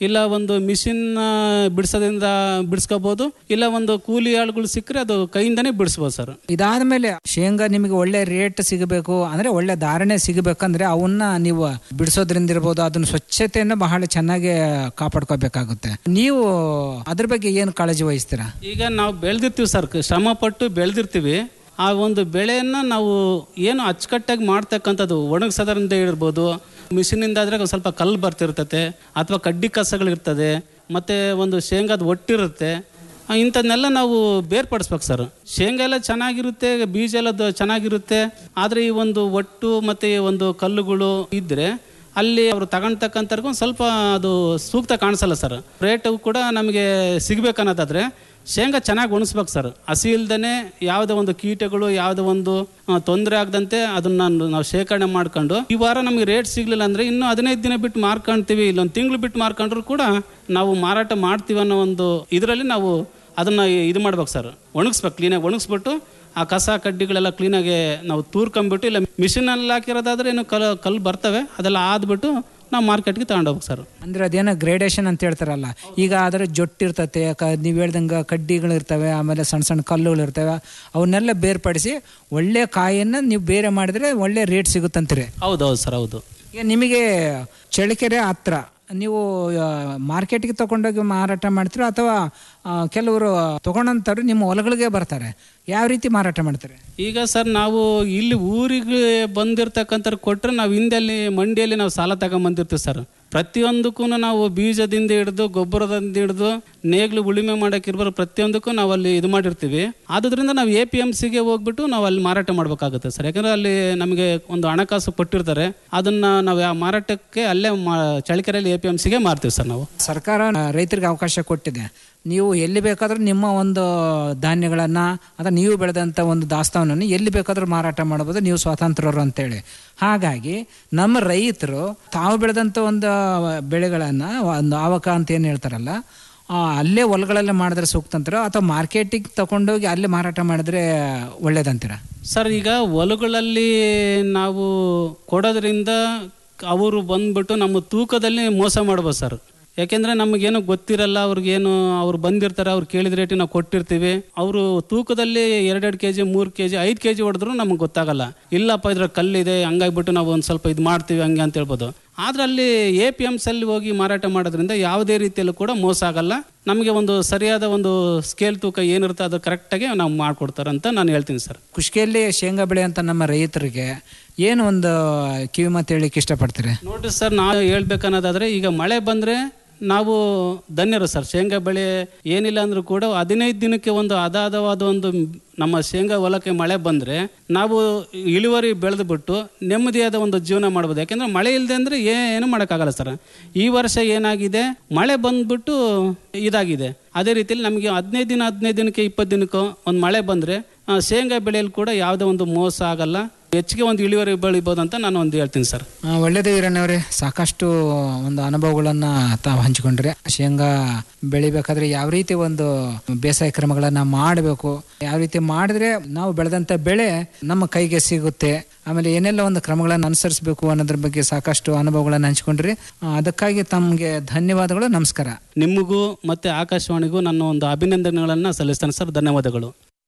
ಇಲ್ಲ ಒಂದು ಮಿಷಿನ್ ಬಿಡಿಸೋದ್ರಿಂದ ಬಿಡಿಸ್ಕೋಬಹುದು ಇಲ್ಲ ಒಂದು ಕೂಲಿ ಆಳುಗಳು ಸಿಕ್ಕರೆ ಅದು ಕೈಯಿಂದನೇ ಬಿಡಿಸ್ಬೋದು ಸರ್ ಇದಾದ್ಮೇಲೆ ಶೇಂಗಾ ನಿಮಗೆ ಒಳ್ಳೆ ರೇಟ್ ಸಿಗಬೇಕು ಅಂದ್ರೆ ಒಳ್ಳೆ ಧಾರಣೆ ಸಿಗಬೇಕಂದ್ರೆ ಅವನ್ನ ನೀವು ಬಿಡಿಸೋದ್ರಿಂದ ಇರ್ಬೋದು ಅದನ್ನ ಸ್ವಚ್ಛತೆಯನ್ನ ಬಹಳ ಚೆನ್ನಾಗಿ ಕಾಪಾಡ್ಕೋಬೇಕಾಗುತ್ತೆ ನೀವು ಅದ್ರ ಬಗ್ಗೆ ಏನು ಕಾಳಜಿ ವಹಿಸ್ತೀರಾ ಈಗ ನಾವು ಬೆಳೆದಿರ್ತೀವಿ ಸರ್ ಶ್ರಮ ಪಟ್ಟು ಬೆಳೆದಿರ್ತೀವಿ ಆ ಒಂದು ಬೆಳೆಯನ್ನು ನಾವು ಏನು ಅಚ್ಚುಕಟ್ಟಾಗಿ ಮಾಡ್ತಕ್ಕಂಥದ್ದು ಒಣಗಿಸೋದ್ರಿಂದ ಇರ್ಬೋದು ಮಿಷಿನಿಂದ ಆದರೆ ಒಂದು ಸ್ವಲ್ಪ ಕಲ್ಲು ಬರ್ತಿರ್ತತೆ ಅಥವಾ ಕಡ್ಡಿ ಕಸಗಳಿರ್ತದೆ ಮತ್ತು ಒಂದು ಶೇಂಗಾದ ಒಟ್ಟಿರುತ್ತೆ ಆ, ಇಂಥದ್ನೆಲ್ಲ ನಾವು ಬೇರ್ಪಡಿಸ್ಬೇಕು ಸರ್ ಶೇಂಗಾ ಎಲ್ಲ ಚೆನ್ನಾಗಿರುತ್ತೆ ಬೀಜ ಎಲ್ಲ ದ- ಚೆನ್ನಾಗಿರುತ್ತೆ ಆದರೆ ಈ ಒಂದು ಒಟ್ಟು ಮತ್ತು ಈ ಒಂದು ಕಲ್ಲುಗಳು ಇದ್ದರೆ ಅಲ್ಲಿ ಅವರು ತಗೊಳ್ತಕ್ಕಂಥವ್ರಿಗೆ ಒಂದು ಸ್ವಲ್ಪ ಅದು ಸೂಕ್ತ ಕಾಣಿಸಲ್ಲ ಸರ್ ರೇಟು ಕೂಡ ನಮಗೆ ಸಿಗ್ಬೇಕನ್ನೋದಾದ್ರೆ ಶೇಂಗಾ ಚೆನ್ನಾಗಿ ಒಣಸ್ಬೇಕು ಸರ್ ಹಸಿ ಇಲ್ದೇ ಯಾವುದೇ ಒಂದು ಕೀಟಗಳು ಯಾವುದೇ ಒಂದು ತೊಂದರೆ ಆಗದಂತೆ ಅದನ್ನ ನಾವು ಶೇಖರಣೆ ಮಾಡ್ಕೊಂಡು ಈ ವಾರ ನಮಗೆ ರೇಟ್ ಸಿಗ್ಲಿಲ್ಲ ಅಂದ್ರೆ ಇನ್ನು ಹದಿನೈದು ದಿನ ಬಿಟ್ಟು ಮಾರ್ಕೊಂತೀವಿ ಇಲ್ಲೊಂದು ತಿಂಗಳು ಬಿಟ್ಟು ಮಾರ್ಕೊಂಡ್ರು ಕೂಡ ನಾವು ಮಾರಾಟ ಮಾಡ್ತೀವಿ ಅನ್ನೋ ಒಂದು ಇದರಲ್ಲಿ ನಾವು ಅದನ್ನ ಇದು ಮಾಡ್ಬೇಕು ಸರ್ ಒಣಗಿಸ್ಬೇಕು ಕ್ಲೀನಾಗಿ ಒಣಗಿಸ್ಬಿಟ್ಟು ಆ ಕಸ ಕಡ್ಡಿಗಳೆಲ್ಲ ಕ್ಲೀನಾಗಿ ನಾವು ತೂರ್ಕೊಂಬಿಟ್ಟು ಇಲ್ಲ ಮಿಷಿನಲ್ಲಿ ಹಾಕಿರೋದಾದ್ರೆ ಏನು ಕಲ್ ಕಲ್ಲು ಬರ್ತವೆ ಅದೆಲ್ಲ ಆದ್ಬಿಟ್ಟು ನಾವು ಮಾರ್ಕೆಟ್ಗೆ ತಗೊಂಡೋಗ್ಬೇಕು ಸರ್ ಅಂದ್ರೆ ಅದೇನೋ ಗ್ರೇಡೇಷನ್ ಅಂತ ಹೇಳ್ತಾರಲ್ಲ ಈಗ ಅದರ ಜೊಟ್ಟಿರ್ತತೆ ಕ ನೀವು ಹೇಳ್ದಂಗೆ ಕಡ್ಡಿಗಳು ಇರ್ತವೆ ಆಮೇಲೆ ಸಣ್ಣ ಸಣ್ಣ ಕಲ್ಲುಗಳು ಇರ್ತವೆ ಅವನ್ನೆಲ್ಲ ಬೇರ್ಪಡಿಸಿ ಒಳ್ಳೆ ಕಾಯಿಯನ್ನು ನೀವು ಬೇರೆ ಮಾಡಿದ್ರೆ ಒಳ್ಳೆ ರೇಟ್ ಸಿಗುತ್ತಂತೀರಿ ಹೌದೌದು ಸರ್ ಹೌದು ಈಗ ನಿಮಗೆ ಚಳ್ಳಕೆರೆ ಹತ್ರ ನೀವು ಮಾರ್ಕೆಟ್ಗೆ ತಗೊಂಡೋಗಿ ಮಾರಾಟ ಮಾಡ್ತೀರಾ ಅಥವಾ ಆ, ಕೆಲವರು ತಗೊಂಡಂಥವ್ರು ನಿಮ್ಮ ಹೊಲಗಳಿಗೆ ಬರ್ತಾರೆ ಯಾವ ರೀತಿ ಮಾರಾಟ ಮಾಡ್ತಾರೆ ಈಗ ಸರ್ ನಾವು ಇಲ್ಲಿ ಊರಿಗೆ ಬಂದಿರ್ತಕ್ಕಂಥವ್ರು ಕೊಟ್ಟರೆ ನಾವು ಹಿಂದಲ್ಲಿ ಮಂಡಿಯಲ್ಲಿ ನಾವು ಸಾಲ ತಗೊಂಬಂದಿರ್ತೀವಿ ಸರ್ ಪ್ರತಿಯೊಂದಕ್ಕೂ ನಾವು ಬೀಜದಿಂದ ಹಿಡಿದು ಗೊಬ್ಬರದಿಂದ ಹಿಡಿದು ನೇಗ್ಲು ಉಳುಮೆ ಮಾಡೋಕ್ಕಿರ್ಬಾರ ಪ್ರತಿಯೊಂದಕ್ಕೂ ನಾವು ಅಲ್ಲಿ ಇದು ಮಾಡಿರ್ತೀವಿ ಆದ್ರಿಂದ ನಾವು ಎ ಪಿ ಎಮ್ ಸಿಗೆ ಹೋಗ್ಬಿಟ್ಟು ನಾವು ಅಲ್ಲಿ ಮಾರಾಟ ಮಾಡಬೇಕಾಗುತ್ತೆ ಸರ್ ಯಾಕಂದ್ರೆ ಅಲ್ಲಿ ನಮಗೆ ಒಂದು ಹಣಕಾಸು ಕೊಟ್ಟಿರ್ತಾರೆ ಅದನ್ನ ನಾವು ಆ ಮಾರಾಟಕ್ಕೆ ಅಲ್ಲೇ ಮಾ ಚಳಿಕೆರೆಯಲ್ಲಿ ಎ ಪಿ ಎಮ್ ಸಿಗೆ ಮಾರ್ತೀವಿ ಸರ್ ನಾವು ಸರ್ಕಾರ ರೈತರಿಗೆ ಅವಕಾಶ ಕೊಟ್ಟಿದೆ ನೀವು ಎಲ್ಲಿ ಬೇಕಾದ್ರೂ ನಿಮ್ಮ ಒಂದು ಧಾನ್ಯಗಳನ್ನು ಅಥವಾ ನೀವು ಬೆಳೆದಂಥ ಒಂದು ದಾಸ್ತಾನನ್ನು ಎಲ್ಲಿ ಬೇಕಾದ್ರೂ ಮಾರಾಟ ಮಾಡ್ಬೋದು ನೀವು ಸ್ವಾತಂತ್ರ್ಯರು ಅಂತೇಳಿ ಹಾಗಾಗಿ ನಮ್ಮ ರೈತರು ತಾವು ಬೆಳೆದಂಥ ಒಂದು ಬೆಳೆಗಳನ್ನು ಒಂದು ಆವಕ ಅಂತ ಏನು ಹೇಳ್ತಾರಲ್ಲ ಆ, ಅಲ್ಲೇ ಹೊಲಗಳಲ್ಲೇ ಮಾಡಿದ್ರೆ ಸೂಕ್ತ ಅಂತೀರ ಅಥವಾ ಮಾರ್ಕೆಟಿಗೆ ತಗೊಂಡೋಗಿ ಅಲ್ಲೇ ಮಾರಾಟ ಮಾಡಿದ್ರೆ ಒಳ್ಳೇದಂತೀರ ಸರ್ ಈಗ ಹೊಲಗಳಲ್ಲಿ ನಾವು ಕೊಡೋದ್ರಿಂದ ಅವರು ಬಂದ್ಬಿಟ್ಟು ನಮ್ಮ ತೂಕದಲ್ಲಿ ಮೋಸ ಮಾಡ್ಬೋದು ಸರ್ ಯಾಕೆಂದ್ರೆ ನಮಗೇನು ಗೊತ್ತಿರಲ್ಲ ಅವ್ರಿಗೇನು ಅವ್ರು ಬಂದಿರ್ತಾರೆ ಅವ್ರು ಕೇಳಿದ ರೇಟಿಗೆ ನಾವು ಕೊಟ್ಟಿರ್ತೀವಿ ಅವರು ತೂಕದಲ್ಲಿ ಎರಡೆರಡು ಕೆ ಜಿ ಮೂರು ಕೆ ಜಿ ಐದು ಕೆ ಜಿ ಹೊಡೆದ್ರು ನಮಗೆ ಗೊತ್ತಾಗಲ್ಲ ಇಲ್ಲಪ್ಪ ಇದ್ರ ಕಲ್ಲಿದೆ ಹಂಗಾಗ್ಬಿಟ್ಟು ನಾವು ಒಂದು ಸ್ವಲ್ಪ ಇದು ಮಾಡ್ತೀವಿ ಹಂಗೆ ಅಂತ ಹೇಳ್ಬೋದು ಆದ್ರೆ ಅಲ್ಲಿ ಎ ಪಿ ಎಮ್ಸ್ ಅಲ್ಲಿ ಹೋಗಿ ಮಾರಾಟ ಮಾಡೋದ್ರಿಂದ ಯಾವುದೇ ರೀತಿಯಲ್ಲೂ ಕೂಡ ಮೋಸ ಆಗಲ್ಲ ನಮಗೆ ಒಂದು ಸರಿಯಾದ ಒಂದು ಸ್ಕೇಲ್ ತೂಕ ಏನಿರುತ್ತೆ ಅದು ಕರೆಕ್ಟಾಗಿ ನಾವು ಮಾಡ್ಕೊಡ್ತಾರಂತ ನಾನು ಹೇಳ್ತೀನಿ ಸರ್ ಕುಷ್ಕಿಯಲ್ಲಿ ಶೇಂಗಾ ಬೆಳೆ ಅಂತ ನಮ್ಮ ರೈತರಿಗೆ ಏನು ಒಂದು ಕಿವಿ ಮಾತು ಹೇಳಲಿಕ್ಕೆ ಇಷ್ಟಪಡ್ತೀರಿ ನೋಡ್ರಿ ಸರ್ ನಾವು ಹೇಳ್ಬೇಕನ್ನೋದಾದ್ರೆ ಈಗ ಮಳೆ ಬಂದ್ರೆ ನಾವು ಧನ್ಯರು ಸರ್ ಶೇಂಗಾ ಬೆಳೆ ಏನಿಲ್ಲ ಅಂದ್ರೂ ಕೂಡ ಹದಿನೈದು ದಿನಕ್ಕೆ ಒಂದು ಅದಾದವಾದ ಒಂದು ನಮ್ಮ ಶೇಂಗಾ ಹೊಲಕ್ಕೆ ಮಳೆ ಬಂದರೆ ನಾವು ಇಳುವರಿ ಬೆಳೆದ್ಬಿಟ್ಟು ನೆಮ್ಮದಿಯಾದ ಒಂದು ಜೀವನ ಮಾಡ್ಬೋದು ಯಾಕೆಂದ್ರೆ ಮಳೆ ಇಲ್ಲದೆ ಅಂದರೆ ಏನು ಮಾಡೋಕ್ಕಾಗಲ್ಲ ಸರ್ ಈ ವರ್ಷ ಏನಾಗಿದೆ ಮಳೆ ಬಂದ್ಬಿಟ್ಟು ಇದಾಗಿದೆ ಅದೇ ರೀತಿಯಲ್ಲಿ ನಮಗೆ ಹದಿನೈದು ದಿನ ಹದಿನೈದು ದಿನಕ್ಕೆ ಇಪ್ಪತ್ತು ದಿನಕ್ಕೂ ಒಂದು ಮಳೆ ಬಂದರೆ ಶೇಂಗಾ ಬೆಳೆಯಲ್ಲಿ ಕೂಡ ಯಾವುದೇ ಒಂದು ಮೋಸ ಆಗಲ್ಲ ಹೆಚ್ಚಿಗೆ ಒಂದು ಇಳುವರಿ ಬೆಳಿಬೋದು ಅಂತ ನಾನು ಒಂದು ಹೇಳ್ತೀನಿ ಸರ್ ಆ, ಒಳ್ಳೆಯದು ವೀರಣ್ಣವರೇ ಸಾಕಷ್ಟು ಒಂದು ಅನುಭವಗಳನ್ನು ತಾವು ಹಂಚಿಕೊಂಡ್ರೆ ಶೇಂಗಾ ಬೆಳಿಬೇಕಾದ್ರೆ ಯಾವ ರೀತಿ ಒಂದು ಬೇಸಾಯ ಕ್ರಮಗಳನ್ನು ಮಾಡಬೇಕು ಯಾವ ರೀತಿ ಮಾಡಿದ್ರೆ ನಾವು ಬೆಳೆದಂಥ ಬೆಳೆ ನಮ್ಮ ಕೈಗೆ ಸಿಗುತ್ತೆ ಆಮೇಲೆ ಏನೆಲ್ಲ ಒಂದು ಕ್ರಮಗಳನ್ನು ಅನುಸರಿಸಬೇಕು ಅನ್ನೋದ್ರ ಬಗ್ಗೆ ಸಾಕಷ್ಟು ಅನುಭವಗಳನ್ನು ಹಂಚಿಕೊಂಡ್ರಿ ಆ, ಅದಕ್ಕಾಗಿ ತಮಗೆ ಧನ್ಯವಾದಗಳು ನಮಸ್ಕಾರ ನಿಮಗೂ ಮತ್ತು ಆಕಾಶವಾಣಿಗೂ ನನ್ನ ಒಂದು ಅಭಿನಂದನೆಗಳನ್ನು ಸಲ್ಲಿಸ್ತೇನೆ ಸರ್ ಧನ್ಯವಾದಗಳು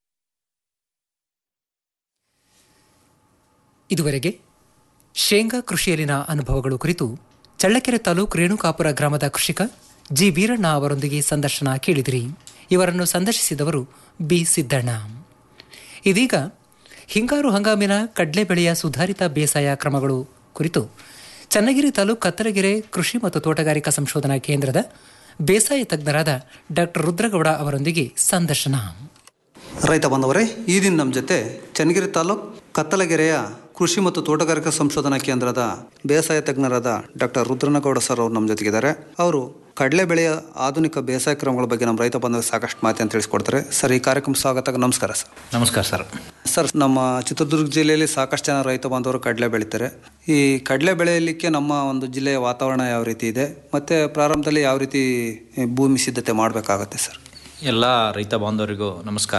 ಇದುವರೆಗೆ ಶೇಂಗಾ ಕೃಷಿಯಲ್ಲಿನ ಅನುಭವಗಳು ಕುರಿತು ಚಳ್ಳಕೆರೆ ತಾಲೂಕು ರೇಣುಕಾಪುರ ಗ್ರಾಮದ ಕೃಷಿಕ ಜಿ ವೀರಣ್ಣ ಅವರೊಂದಿಗೆ ಸಂದರ್ಶನ ಕೇಳಿದಿರಿ ಇವರನ್ನು ಸಂದರ್ಶಿಸಿದವರು ಬಿ ಸಿದ್ದಣ್ಣ ಇದೀಗ ಹಿಂಗಾರು ಹಂಗಾಮಿನ ಕಡ್ಲೆ ಬೆಳೆಯ ಸುಧಾರಿತ ಬೇಸಾಯ ಕ್ರಮಗಳು ಕುರಿತು ಚನ್ನಗಿರಿ ತಾಲೂಕು ಕತ್ತರಗೆರೆ ಕೃಷಿ ಮತ್ತು ತೋಟಗಾರಿಕಾ ಸಂಶೋಧನಾ ಕೇಂದ್ರದ ಬೇಸಾಯ ತಜ್ಞರಾದ ಡಾಕ್ಟರ್ ರುದ್ರಗೌಡ ಅವರೊಂದಿಗೆ ಸಂದರ್ಶನ ರೈತ ಬಂದವರೇ ಈ ದಿನ ನಮ್ಮ ಜೊತೆ ಚನ್ನಗಿರಿ ತಾಲೂಕ್ ಕತ್ತಲಗೆರೆಯ ಕೃಷಿ ಮತ್ತು ತೋಟಗಾರಿಕಾ ಸಂಶೋಧನಾ ಕೇಂದ್ರದ ಬೇಸಾಯ ತಜ್ಞರಾದ ಡಾಕ್ಟರ್ ರುದ್ರನಗೌಡ ಸರ್ ಅವರು ನಮ್ಮ ಜೊತೆಗಿದ್ದಾರೆ ಅವರು ಕಡಲೆ ಬೆಳೆಯ ಆಧುನಿಕ ಬೇಸಾಯ ಕ್ರಮಗಳ ಬಗ್ಗೆ ನಮ್ಮ ರೈತ ಬಂದವರು ಸಾಕಷ್ಟು ಮಾಹಿತಿಯನ್ನು ತಿಳಿಸ್ಕೊಡ್ತಾರೆ ಸರ್ ಈ ಕಾರ್ಯಕ್ರಮ ಸ್ವಾಗತ ನಮಸ್ಕಾರ ಸರ್ ನಮಸ್ಕಾರ ಸರ್ ಸರ್ ನಮ್ಮ ಚಿತ್ರದುರ್ಗ ಜಿಲ್ಲೆಯಲ್ಲಿ ಸಾಕಷ್ಟು ಜನ ರೈತ ಬಾಂಧವರು ಕಡಲೆ ಬೆಳೀತಾರೆ ಈ ಕಡಲೆ ಬೆಳೆಯಲಿಕ್ಕೆ ನಮ್ಮ ಒಂದು ಜಿಲ್ಲೆಯ ವಾತಾವರಣ ಯಾವ ರೀತಿ ಇದೆ ಮತ್ತು ಪ್ರಾರಂಭದಲ್ಲಿ ಯಾವ ರೀತಿ ಭೂಮಿ ಸಿದ್ಧತೆ ಮಾಡಬೇಕಾಗತ್ತೆ ಸರ್ ಎಲ್ಲ ರೈತ ಬಾಂಧವರಿಗೂ ನಮಸ್ಕಾರ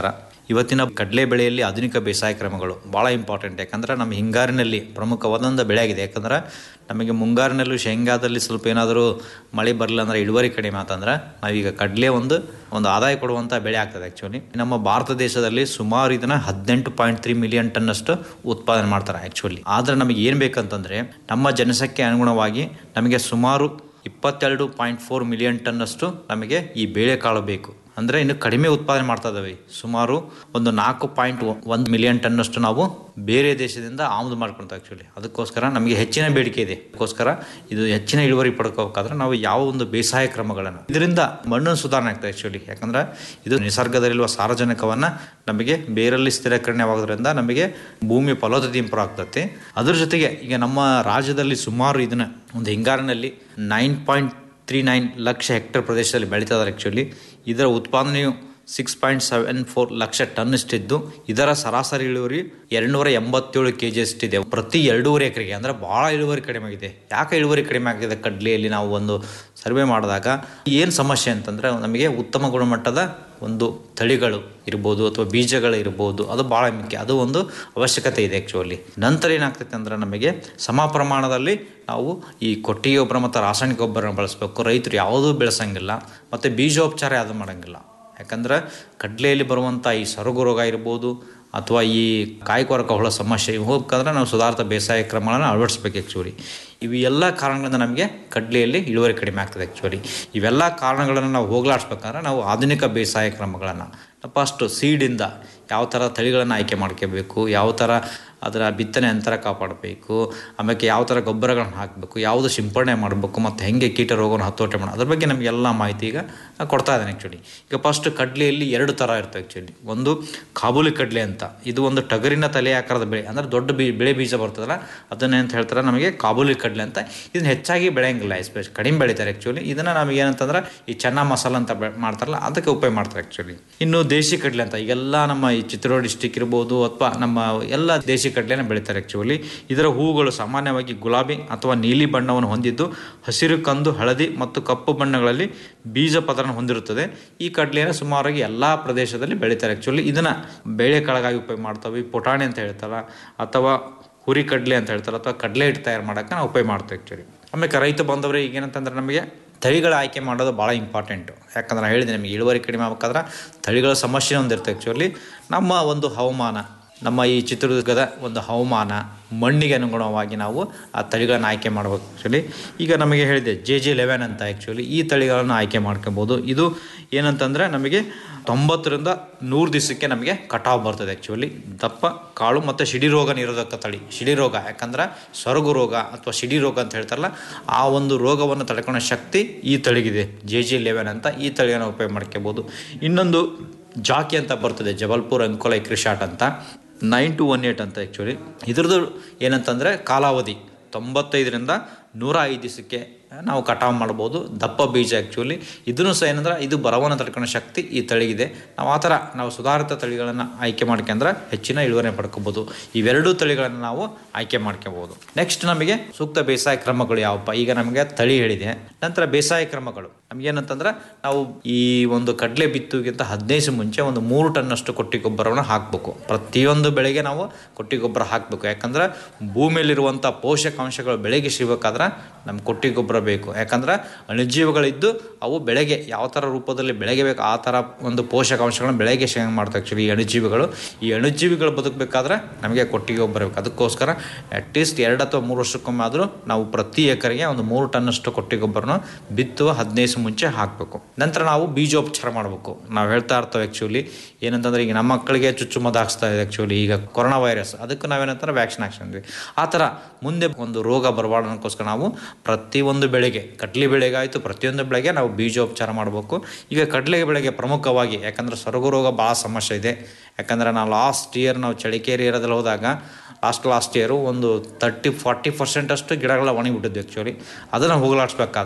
ಇವತ್ತಿನ ಕಡಲೆ ಬೆಳೆಯಲ್ಲಿ ಆಧುನಿಕ ಬೇಸಾಯ ಕ್ರಮಗಳು ಭಾಳ ಇಂಪಾರ್ಟೆಂಟ್ ಯಾಕಂದ್ರೆ ನಮ್ಮ ಹಿಂಗಾರಿನಲ್ಲಿ ಪ್ರಮುಖವಾದಂಥ ಬೆಳೆ ಆಗಿದೆ ಯಾಕಂದ್ರೆ ನಮಗೆ ಮುಂಗಾರಿನಲ್ಲೂ ಶೇಂಗಾದಲ್ಲಿ ಸ್ವಲ್ಪ ಏನಾದರೂ ಮಳೆ ಬರಲಿಲ್ಲ ಅಂದ್ರೆ ಇಳುವರಿ ಕಡಿಮೆ ಆತಂದ್ರೆ ನಾವೀಗ ಕಡಲೆ ಒಂದು ಒಂದು ಆದಾಯ ಕೊಡುವಂಥ ಬೆಳೆ ಆಗ್ತದೆ ಆ್ಯಕ್ಚುಲಿ ನಮ್ಮ ಭಾರತ ದೇಶದಲ್ಲಿ ಸುಮಾರು ಇದನ್ನ ಹದಿನೆಂಟು ಪಾಯಿಂಟ್ ತ್ರೀ ಮಿಲಿಯನ್ ಟನ್ನಷ್ಟು ಉತ್ಪಾದನೆ ಮಾಡ್ತಾರೆ ಆ್ಯಕ್ಚುಲಿ ಆದರೆ ನಮಗೆ ಏನು ಬೇಕಂತಂದರೆ ನಮ್ಮ ಜನಸಂಖ್ಯೆ ಅನುಗುಣವಾಗಿ ನಮಗೆ ಸುಮಾರು ಇಪ್ಪತ್ತೆರಡು ಪಾಯಿಂಟ್ ಫೋರ್ ಮಿಲಿಯನ್ ಟನ್ನಷ್ಟು ನಮಗೆ ಈ ಬೇಳೆಕಾಳು ಬೇಕು ಅಂದರೆ ಇನ್ನು ಕಡಿಮೆ ಉತ್ಪಾದನೆ ಮಾಡ್ತಾ ಇದ್ದಾವೆ ಸುಮಾರು ಒಂದು ನಾಲ್ಕು ಪಾಯಿಂಟ್ ಒಂದು ಮಿಲಿಯನ್ ಟನ್ನಷ್ಟು ನಾವು ಬೇರೆ ದೇಶದಿಂದ ಆಮದು ಮಾಡ್ಕೊಳ್ತಾ ಆ್ಯಕ್ಚುಲಿ ಅದಕ್ಕೋಸ್ಕರ ನಮಗೆ ಹೆಚ್ಚಿನ ಬೇಡಿಕೆ ಇದೆ ಅದಕ್ಕೋಸ್ಕರ ಇದು ಹೆಚ್ಚಿನ ಇಳುವರಿ ಪಡ್ಕೋಬೇಕಾದ್ರೆ ನಾವು ಯಾವ ಒಂದು ಬೇಸಾಯ ಕ್ರಮಗಳನ್ನು ಇದರಿಂದ ಮಣ್ಣು ಸುಧಾರಣೆ ಆಗ್ತದೆ ಆ್ಯಕ್ಚುಲಿ ಯಾಕಂದ್ರೆ ಇದು ನಿಸರ್ಗದಲ್ಲಿರುವ ಸಾರಜನಕವನ್ನು ನಮಗೆ ಬೇರಲ್ಲಿ ಸ್ಥಿರೀಕರಣವಾಗೋದ್ರಿಂದ ನಮಗೆ ಭೂಮಿ ಫಲವತ್ತತೆ ಇಂಪ್ರೂವ್ ಆಗ್ತದೆ ಅದ್ರ ಜೊತೆಗೆ ಈಗ ನಮ್ಮ ರಾಜ್ಯದಲ್ಲಿ ಸುಮಾರು ಇದನ್ನ ಒಂದು ಹಿಂಗಾರಿನಲ್ಲಿ nine point three nine lakh hectare ಪ್ರದೇಶದಲ್ಲಿ ಬೆಳೀತಾ ಇದ್ದಾರೆ ಆ್ಯಕ್ಚುಲಿ ಇದರ ಉತ್ಪಾದನೆಯು six point seven four lakh ton ಇಷ್ಟಿದ್ದು ಇದರ ಸರಾಸರಿ ಇಳುವರಿ ಎರಡುನೂರ ಎಂಬತ್ತೇಳು ಕೆ ಜಿ ಅಷ್ಟಿದೆ ಪ್ರತಿ ಎರಡೂವರೆ ಎಕರೆಗೆ ಅಂದರೆ ಭಾಳ ಇಳುವರಿ ಕಡಿಮೆ ಆಗಿದೆ ಯಾಕೆ ಇಳುವರಿ ಕಡಿಮೆ ಆಗಿದೆ ಕಡ್ಲೆಯಲ್ಲಿ ನಾವು ಒಂದು ಸರ್ವೆ ಮಾಡಿದಾಗ ಏನು ಸಮಸ್ಯೆ ಅಂತಂದರೆ ನಮಗೆ ಉತ್ತಮ ಗುಣಮಟ್ಟದ ಒಂದು ತಳಿಗಳು ಇರ್ಬೋದು ಅಥವಾ ಬೀಜಗಳು ಇರ್ಬೋದು ಅದು ಭಾಳ ಮುಖ್ಯ ಅದು ಒಂದು ಅವಶ್ಯಕತೆ ಇದೆ ಆ್ಯಕ್ಚುಲಿ ನಂತರ ಏನಾಗ್ತೈತೆ ಅಂದ್ರೆ ನಮಗೆ ಸಮ ಪ್ರಮಾಣದಲ್ಲಿ ನಾವು ಈ ಕೊಟ್ಟಿಗೆ ಗೊಬ್ಬರ ಮತ್ತು ರಾಸಾಯನಿಕ ಗೊಬ್ಬರ ಬಳಸಬೇಕು ರೈತರು ಯಾವುದೂ ಬೆಳೆಸಂಗಿಲ್ಲ ಮತ್ತು ಬೀಜೋಪಚಾರ ಯಾವುದು ಮಾಡೋಂಗಿಲ್ಲ ಯಾಕಂದ್ರೆ ಕಡಲೆಯಲ್ಲಿ ಬರುವಂಥ ಈ ಸೊರಗು ರೋಗ ಇರ್ಬೋದು ಅಥವಾ ಈ ಕಾಯಿಕೊರಕ ಹುಳ ಸಮಸ್ಯೆ ಇವು ಹೋಗ್ಬೇಕಂದ್ರೆ ನಾವು ಸುಧಾರಿತ ಬೇಸಾಯ ಕ್ರಮಗಳನ್ನು ಅಳವಡಿಸ್ಬೇಕು ಆ್ಯಕ್ಚುಲಿ ಇವು ಎಲ್ಲ ಕಾರಣಗಳಿಂದ ನಮಗೆ ಕಡ್ಲೆಯಲ್ಲಿ ಇಳುವರಿ ಕಡಿಮೆ ಆಗ್ತದೆ ಆ್ಯಕ್ಚುಲಿ ಇವೆಲ್ಲ ಕಾರಣಗಳನ್ನು ನಾವು ಹೋಗ್ಲಾಡಿಸ್ಬೇಕಂದ್ರೆ ನಾವು ಆಧುನಿಕ ಬೇಸಾಯ ಕ್ರಮಗಳನ್ನು ಫಸ್ಟು ಸೀಡಿಂದ ಯಾವ ಥರ ತಳಿಗಳನ್ನು ಆಯ್ಕೆ ಮಾಡ್ಕೋಬೇಕು ಯಾವ ಥರ ಅದರ ಬಿತ್ತನೆ ಅಂತರ ಕಾಪಾಡಬೇಕು ಆಮೇಲೆ ಯಾವ ಥರ ಗೊಬ್ಬರಗಳನ್ನ ಹಾಕಬೇಕು ಯಾವುದು ಸಿಂಪಡಣೆ ಮಾಡಬೇಕು ಮತ್ತು ಹೆಂಗೆ ಕೀಟ ರೋಗವನ್ನು ಹತೋಟಿ ಮಾಡೋದು ಅದ್ರ ಬಗ್ಗೆ ನಮಗೆಲ್ಲ ಮಾಹಿತಿ ಈಗ ಕೊಡ್ತಾ ಇದ್ದಾನೆ ಆ್ಯಕ್ಚುಲಿ ಈಗ ಫಸ್ಟ್ ಕಡಲೆಯಲ್ಲಿ ಎರಡು ಥರ ಇರ್ತವೆ ಆ್ಯಕ್ಚುಲಿ ಒಂದು ಕಾಬೂಲಿ ಕಡಲೆ ಅಂತ ಇದು ಒಂದು ಟಗರಿನ ತಲೆ ಆಕಾರದ ಬೆಳೆ ಅಂದರೆ ದೊಡ್ಡ ಬೀ ಬೆಳೆ ಬೀಜ ಬರ್ತದಲ್ಲ ಅದನ್ನೇ ಅಂತ ಹೇಳ್ತಾರೆ ನಮಗೆ ಕಾಬೂಲಿ ಕಡಲೆ ಅಂತ ಇದನ್ನ ಹೆಚ್ಚಾಗಿ ಬೆಳೆಯಂಗಿಲ್ಲ ಎಸ್ಪೆಷಲಿ ಕಡಿಮೆ ಬೆಳೀತಾರೆ ಆ್ಯಕ್ಚುಲಿ ಇದನ್ನು ನಮಗೆ ಏನಂತಂದ್ರೆ ಈ ಚೆನ್ನ ಮಸಾಲ ಅಂತ ಬೆ ಮಾಡ್ತಾರಲ್ಲ ಅದಕ್ಕೆ ಉಪಯೋಗ ಮಾಡ್ತಾರೆ ಆ್ಯಕ್ಚುಲಿ ಇನ್ನು ದೇಶಿ ಕಡಲೆ ಅಂತ ಈಗೆಲ್ಲ ನಮ್ಮ ಈ ಚಿತ್ರದುರ್ಗ ಡಿಸ್ಟಿಕ್ ಇರ್ಬೋದು ಅಥವಾ ನಮ್ಮ ಎಲ್ಲ ದೇಶಿ ಕಡಲೆನ ಬೆಳೀತಾರೆ ಆ್ಯಕ್ಚುಲಿ ಇದರ ಹೂಗಳು ಸಾಮಾನ್ಯವಾಗಿ ಗುಲಾಬಿ ಅಥವಾ ನೀಲಿ ಬಣ್ಣವನ್ನು ಹೊಂದಿದ್ದು ಹಸಿರು ಕಂದು ಹಳದಿ ಮತ್ತು ಕಪ್ಪು ಬಣ್ಣಗಳಲ್ಲಿ ಬೀಜ ಪದರನ ಹೊಂದಿರುತ್ತದೆ ಈ ಕಡಲೆಯನ್ನು ಸುಮಾರಾಗಿ ಎಲ್ಲ ಪ್ರದೇಶದಲ್ಲಿ ಬೆಳೀತಾರೆ ಆ್ಯಕ್ಚುಲಿ ಇದನ್ನು ಬೇಳೆ ಕಾಳಗಾಗಿ ಉಪಯೋಗ ಮಾಡ್ತವೆ ಪುಟಾಣಿ ಅಂತ ಹೇಳ್ತಾರ ಅಥವಾ ಹುರಿ ಕಡಲೆ ಅಂತ ಹೇಳ್ತಾರೆ ಅಥವಾ ಕಡಲೆ ಹಿಟ್ಟು ತಯಾರು ಮಾಡೋಕ್ಕೆ ನಾವು ಉಪಯೋಗ ಮಾಡ್ತೇವೆ ಆ್ಯಕ್ಚುಲಿ ಆಮೇಲೆ ರೈತ ಬಂದವರು ಈಗ ಏನಂತಂದ್ರೆ ನಮಗೆ ತಳಿಗಳ ಆಯ್ಕೆ ಮಾಡೋದು ಭಾಳ ಇಂಪಾರ್ಟೆಂಟು ಯಾಕಂದ್ರೆ ನಾನು ಹೇಳಿದೆ ನಮಗೆ ಇಳುವರಿ ಕಡಿಮೆ ಆಗ್ಬೇಕಾದ್ರೆ ತಳಿಗಳ ಸಮಸ್ಯೆ ಒಂದಿರುತ್ತೆ ಆ್ಯಕ್ಚುಲಿ ನಮ್ಮ ಒಂದು ಹವಾಮಾನ ನಮ್ಮ ಈ ಚಿತ್ರದುರ್ಗದ ಒಂದು ಹವಾಮಾನ ಮಣ್ಣಿಗೆ ಅನುಗುಣವಾಗಿ ನಾವು ಆ ತಳಿಗಳನ್ನು ಆಯ್ಕೆ ಮಾಡಬೇಕು ಆ್ಯಕ್ಚುಲಿ ಈಗ ನಮಗೆ ಹೇಳಿದೆ ಜೆ ಜೆ ಲೆವೆನ್ ಅಂತ ಆ್ಯಕ್ಚುಲಿ ಈ ತಳಿಗಳನ್ನು ಆಯ್ಕೆ ಮಾಡ್ಕೊಬೋದು ಇದು ಏನಂತಂದರೆ ನಮಗೆ ತೊಂಬತ್ತರಿಂದ ನೂರು ದಿವಸಕ್ಕೆ ನಮಗೆ ಕಟಾವು ಬರ್ತದೆ ಆ್ಯಕ್ಚುಲಿ ದಪ್ಪ ಕಾಳು ಮತ್ತು ಸಿಡಿ ರೋಗ ನಿರೋಧಕ ತಳಿ ಸಿಡಿ ರೋಗ ಯಾಕಂದ್ರೆ ಸೊರಗು ರೋಗ ಅಥವಾ ಸಿಡಿ ರೋಗ ಅಂತ ಹೇಳ್ತಾರಲ್ಲ ಆ ಒಂದು ರೋಗವನ್ನು ತಡ್ಕೊಳ್ಳೋ ಶಕ್ತಿ ಈ ತಳಿಗಿದೆ ಜೆ ಜಿ ಲೆವೆನ್ ಅಂತ ಈ ತಳಿಯನ್ನು ಉಪಯೋಗ ಮಾಡ್ಕೋಬೋದು ಇನ್ನೊಂದು ಜಾಕಿ ಅಂತ ಬರ್ತದೆ ಜಬಲ್ಪುರ್ ಅಂಕೋಲೈ ಕ್ರಿಶಾಟ್ ಅಂತ ನೈನ್ ಟು ಒನ್ ಏಟ್ ಅಂತ ಆ್ಯಕ್ಚುಲಿ ಇದ್ರದ್ದು ಏನಂತಂದರೆ ಕಾಲಾವಧಿ ತೊಂಬತ್ತೈದರಿಂದ ನೂರ ಐದು ದಿವಸಕ್ಕೆ ನಾವು ಕಟಾವು ಮಾಡ್ಬೋದು ದಪ್ಪ ಬೀಜ ಆ್ಯಕ್ಚುಲಿ ಇದನ್ನು ಸಹ ಏನಂದ್ರೆ ಇದು ಬರವನ್ನು ತಡ್ಕೊಳ್ಳೋ ಶಕ್ತಿ ಈ ತಳಿಗಿದೆ ನಾವು ಆ ಥರ ನಾವು ಸುಧಾರಿತ ತಳಿಗಳನ್ನು ಆಯ್ಕೆ ಮಾಡ್ಕೊಂಡ್ರೆ ಹೆಚ್ಚಿನ ಇಳುವರಿ ಪಡ್ಕೋಬೋದು ಇವೆರಡೂ ತಳಿಗಳನ್ನು ನಾವು ಆಯ್ಕೆ ಮಾಡ್ಕೋಬೋದು ನೆಕ್ಸ್ಟ್ ನಮಗೆ ಸೂಕ್ತ ಬೇಸಾಯ ಕ್ರಮಗಳು ಯಾವಪ್ಪ ಈಗ ನಮಗೆ ತಳಿ ಹೇಳಿದೆ ನಂತರ ಬೇಸಾಯ ಕ್ರಮಗಳು ನಮಗೇನಂತಂದ್ರೆ ನಾವು ಈ ಒಂದು ಕಡಲೆ ಬಿತ್ತುಗಿಂತ ಹದಿನೈದು ಮುಂಚೆ ಒಂದು ಮೂರು ಟನ್ನಷ್ಟು ಕೊಟ್ಟಿ ಗೊಬ್ಬರವನ್ನು ಹಾಕಬೇಕು ಪ್ರತಿಯೊಂದು ಬೆಳೆಗೆ ನಾವು ಕೊಟ್ಟಿ ಗೊಬ್ಬರ ಹಾಕಬೇಕು ಯಾಕಂದ್ರೆ ಭೂಮಿಯಲ್ಲಿರುವಂಥ ಪೋಷಕಾಂಶಗಳು ಬೆಳೆಗೆ ಸಿಗಬೇಕಾದ್ರೆ ನಮ್ಮ ಕೊಟ್ಟಿ ಗೊಬ್ಬರ ಬೇಕು ಯಾಕಂದ್ರೆ ಅಣುಜೀವಿಗಳಿದ್ದು ಅವು ಬೆಳೆಗೆ ಯಾವ ಥರ ರೂಪದಲ್ಲಿ ಬೆಳೆಗೆ ಬೇಕು ಆ ಥರ ಒಂದು ಪೋಷಕಾಂಶಗಳನ್ನ ಬೆಳೆಗೆ ಸೇವನೆ ಮಾಡ್ತಾ ಆ್ಯಕ್ಚುಲಿ ಈ ಅಣುಜೀವಿಗಳು ಈ ಅಣುಜೀವಿಗಳು ಬದುಕಬೇಕಾದ್ರೆ ನಮಗೆ ಕೊಟ್ಟಿಗೆ ಗೊಬ್ಬರ ಬೇಕು ಅದಕ್ಕೋಸ್ಕರ ಅಟ್ಲೀಸ್ಟ್ ಎರಡು ಅಥವಾ ಮೂರು ವರ್ಷಕ್ಕೊಮ್ಮೆ ಆದರೂ ನಾವು ಪ್ರತಿ ಎಕರೆಗೆ ಒಂದು ಮೂರು ಟನ್ನಷ್ಟು ಕೊಟ್ಟಿ ಗೊಬ್ಬರನ ಬಿತ್ತುವ ಹದಿನೈದು ಮುಂಚೆ ಹಾಕಬೇಕು ನಂತರ ನಾವು ಬೀಜೋಪಚಾರ ಮಾಡಬೇಕು ನಾವು ಹೇಳ್ತಾ ಇರ್ತೇವೆ ಆ್ಯಕ್ಚುಲಿ ಏನಂತಂದ್ರೆ ಈಗ ನಮ್ಮ ಮಕ್ಕಳಿಗೆ ಚುಚ್ಚುಮದ್ದು ಹಾಕ್ಸ್ತಾ ಇದೆ ಆ್ಯಕ್ಚುಲಿ ಈಗ ಕೊರೋನಾ ವೈರಸ್ ಅದಕ್ಕೆ ನಾವೇನಂತಾರೆ ವ್ಯಾಕ್ಸಿನ್ ಹಾಕ್ಸ್ಕೊಂಡ್ವಿ ಆ ಥರ ಮುಂದೆ ಒಂದು ರೋಗ ಬರಬಾರ್ದು ಅನ್ನೋಕ್ಕೋಸ್ಕರ ನಾವು ಪ್ರತಿಯೊಂದು ಬೆಳೆಗೆ ಕಡ್ಲೆ ಬೆಳೆಗಾಯಿತು ಪ್ರತಿಯೊಂದು ಬೆಳೆಗೆ ನಾವು ಬೀಜೋಪಚಾರ ಮಾಡಬೇಕು ಈಗ ಕಡಲೆ ಬೆಳೆಗೆ ಪ್ರಮುಖವಾಗಿ ಯಾಕಂದ್ರೆ ಸೊರಗು ರೋಗ ಭಾಳ ಸಮಸ್ಯೆ ಇದೆ ಯಾಕಂದ್ರೆ ನಾವು ಲಾಸ್ಟ್ ಇಯರ್ ನಾವು ಚಳಿಕೇರಿ ಏರಿಯಾದಲ್ಲಿ ಹೋದಾಗ ಲಾಸ್ಟ್ ಲಾಸ್ಟ್ ಇಯರು ಒಂದು ತರ್ಟಿ ಫಾರ್ಟಿ ಪರ್ಸೆಂಟ್ ಅಷ್ಟು ಗಿಡಗಳ ಒಣಗಿಬಿಟ್ಟಿದ್ವಿ ಆ್ಯಕ್ಚುಲಿ ಅದನ್ನು ಹೋಗಲಾಡಿಸ್ಬೇಕಾದ್ರೆ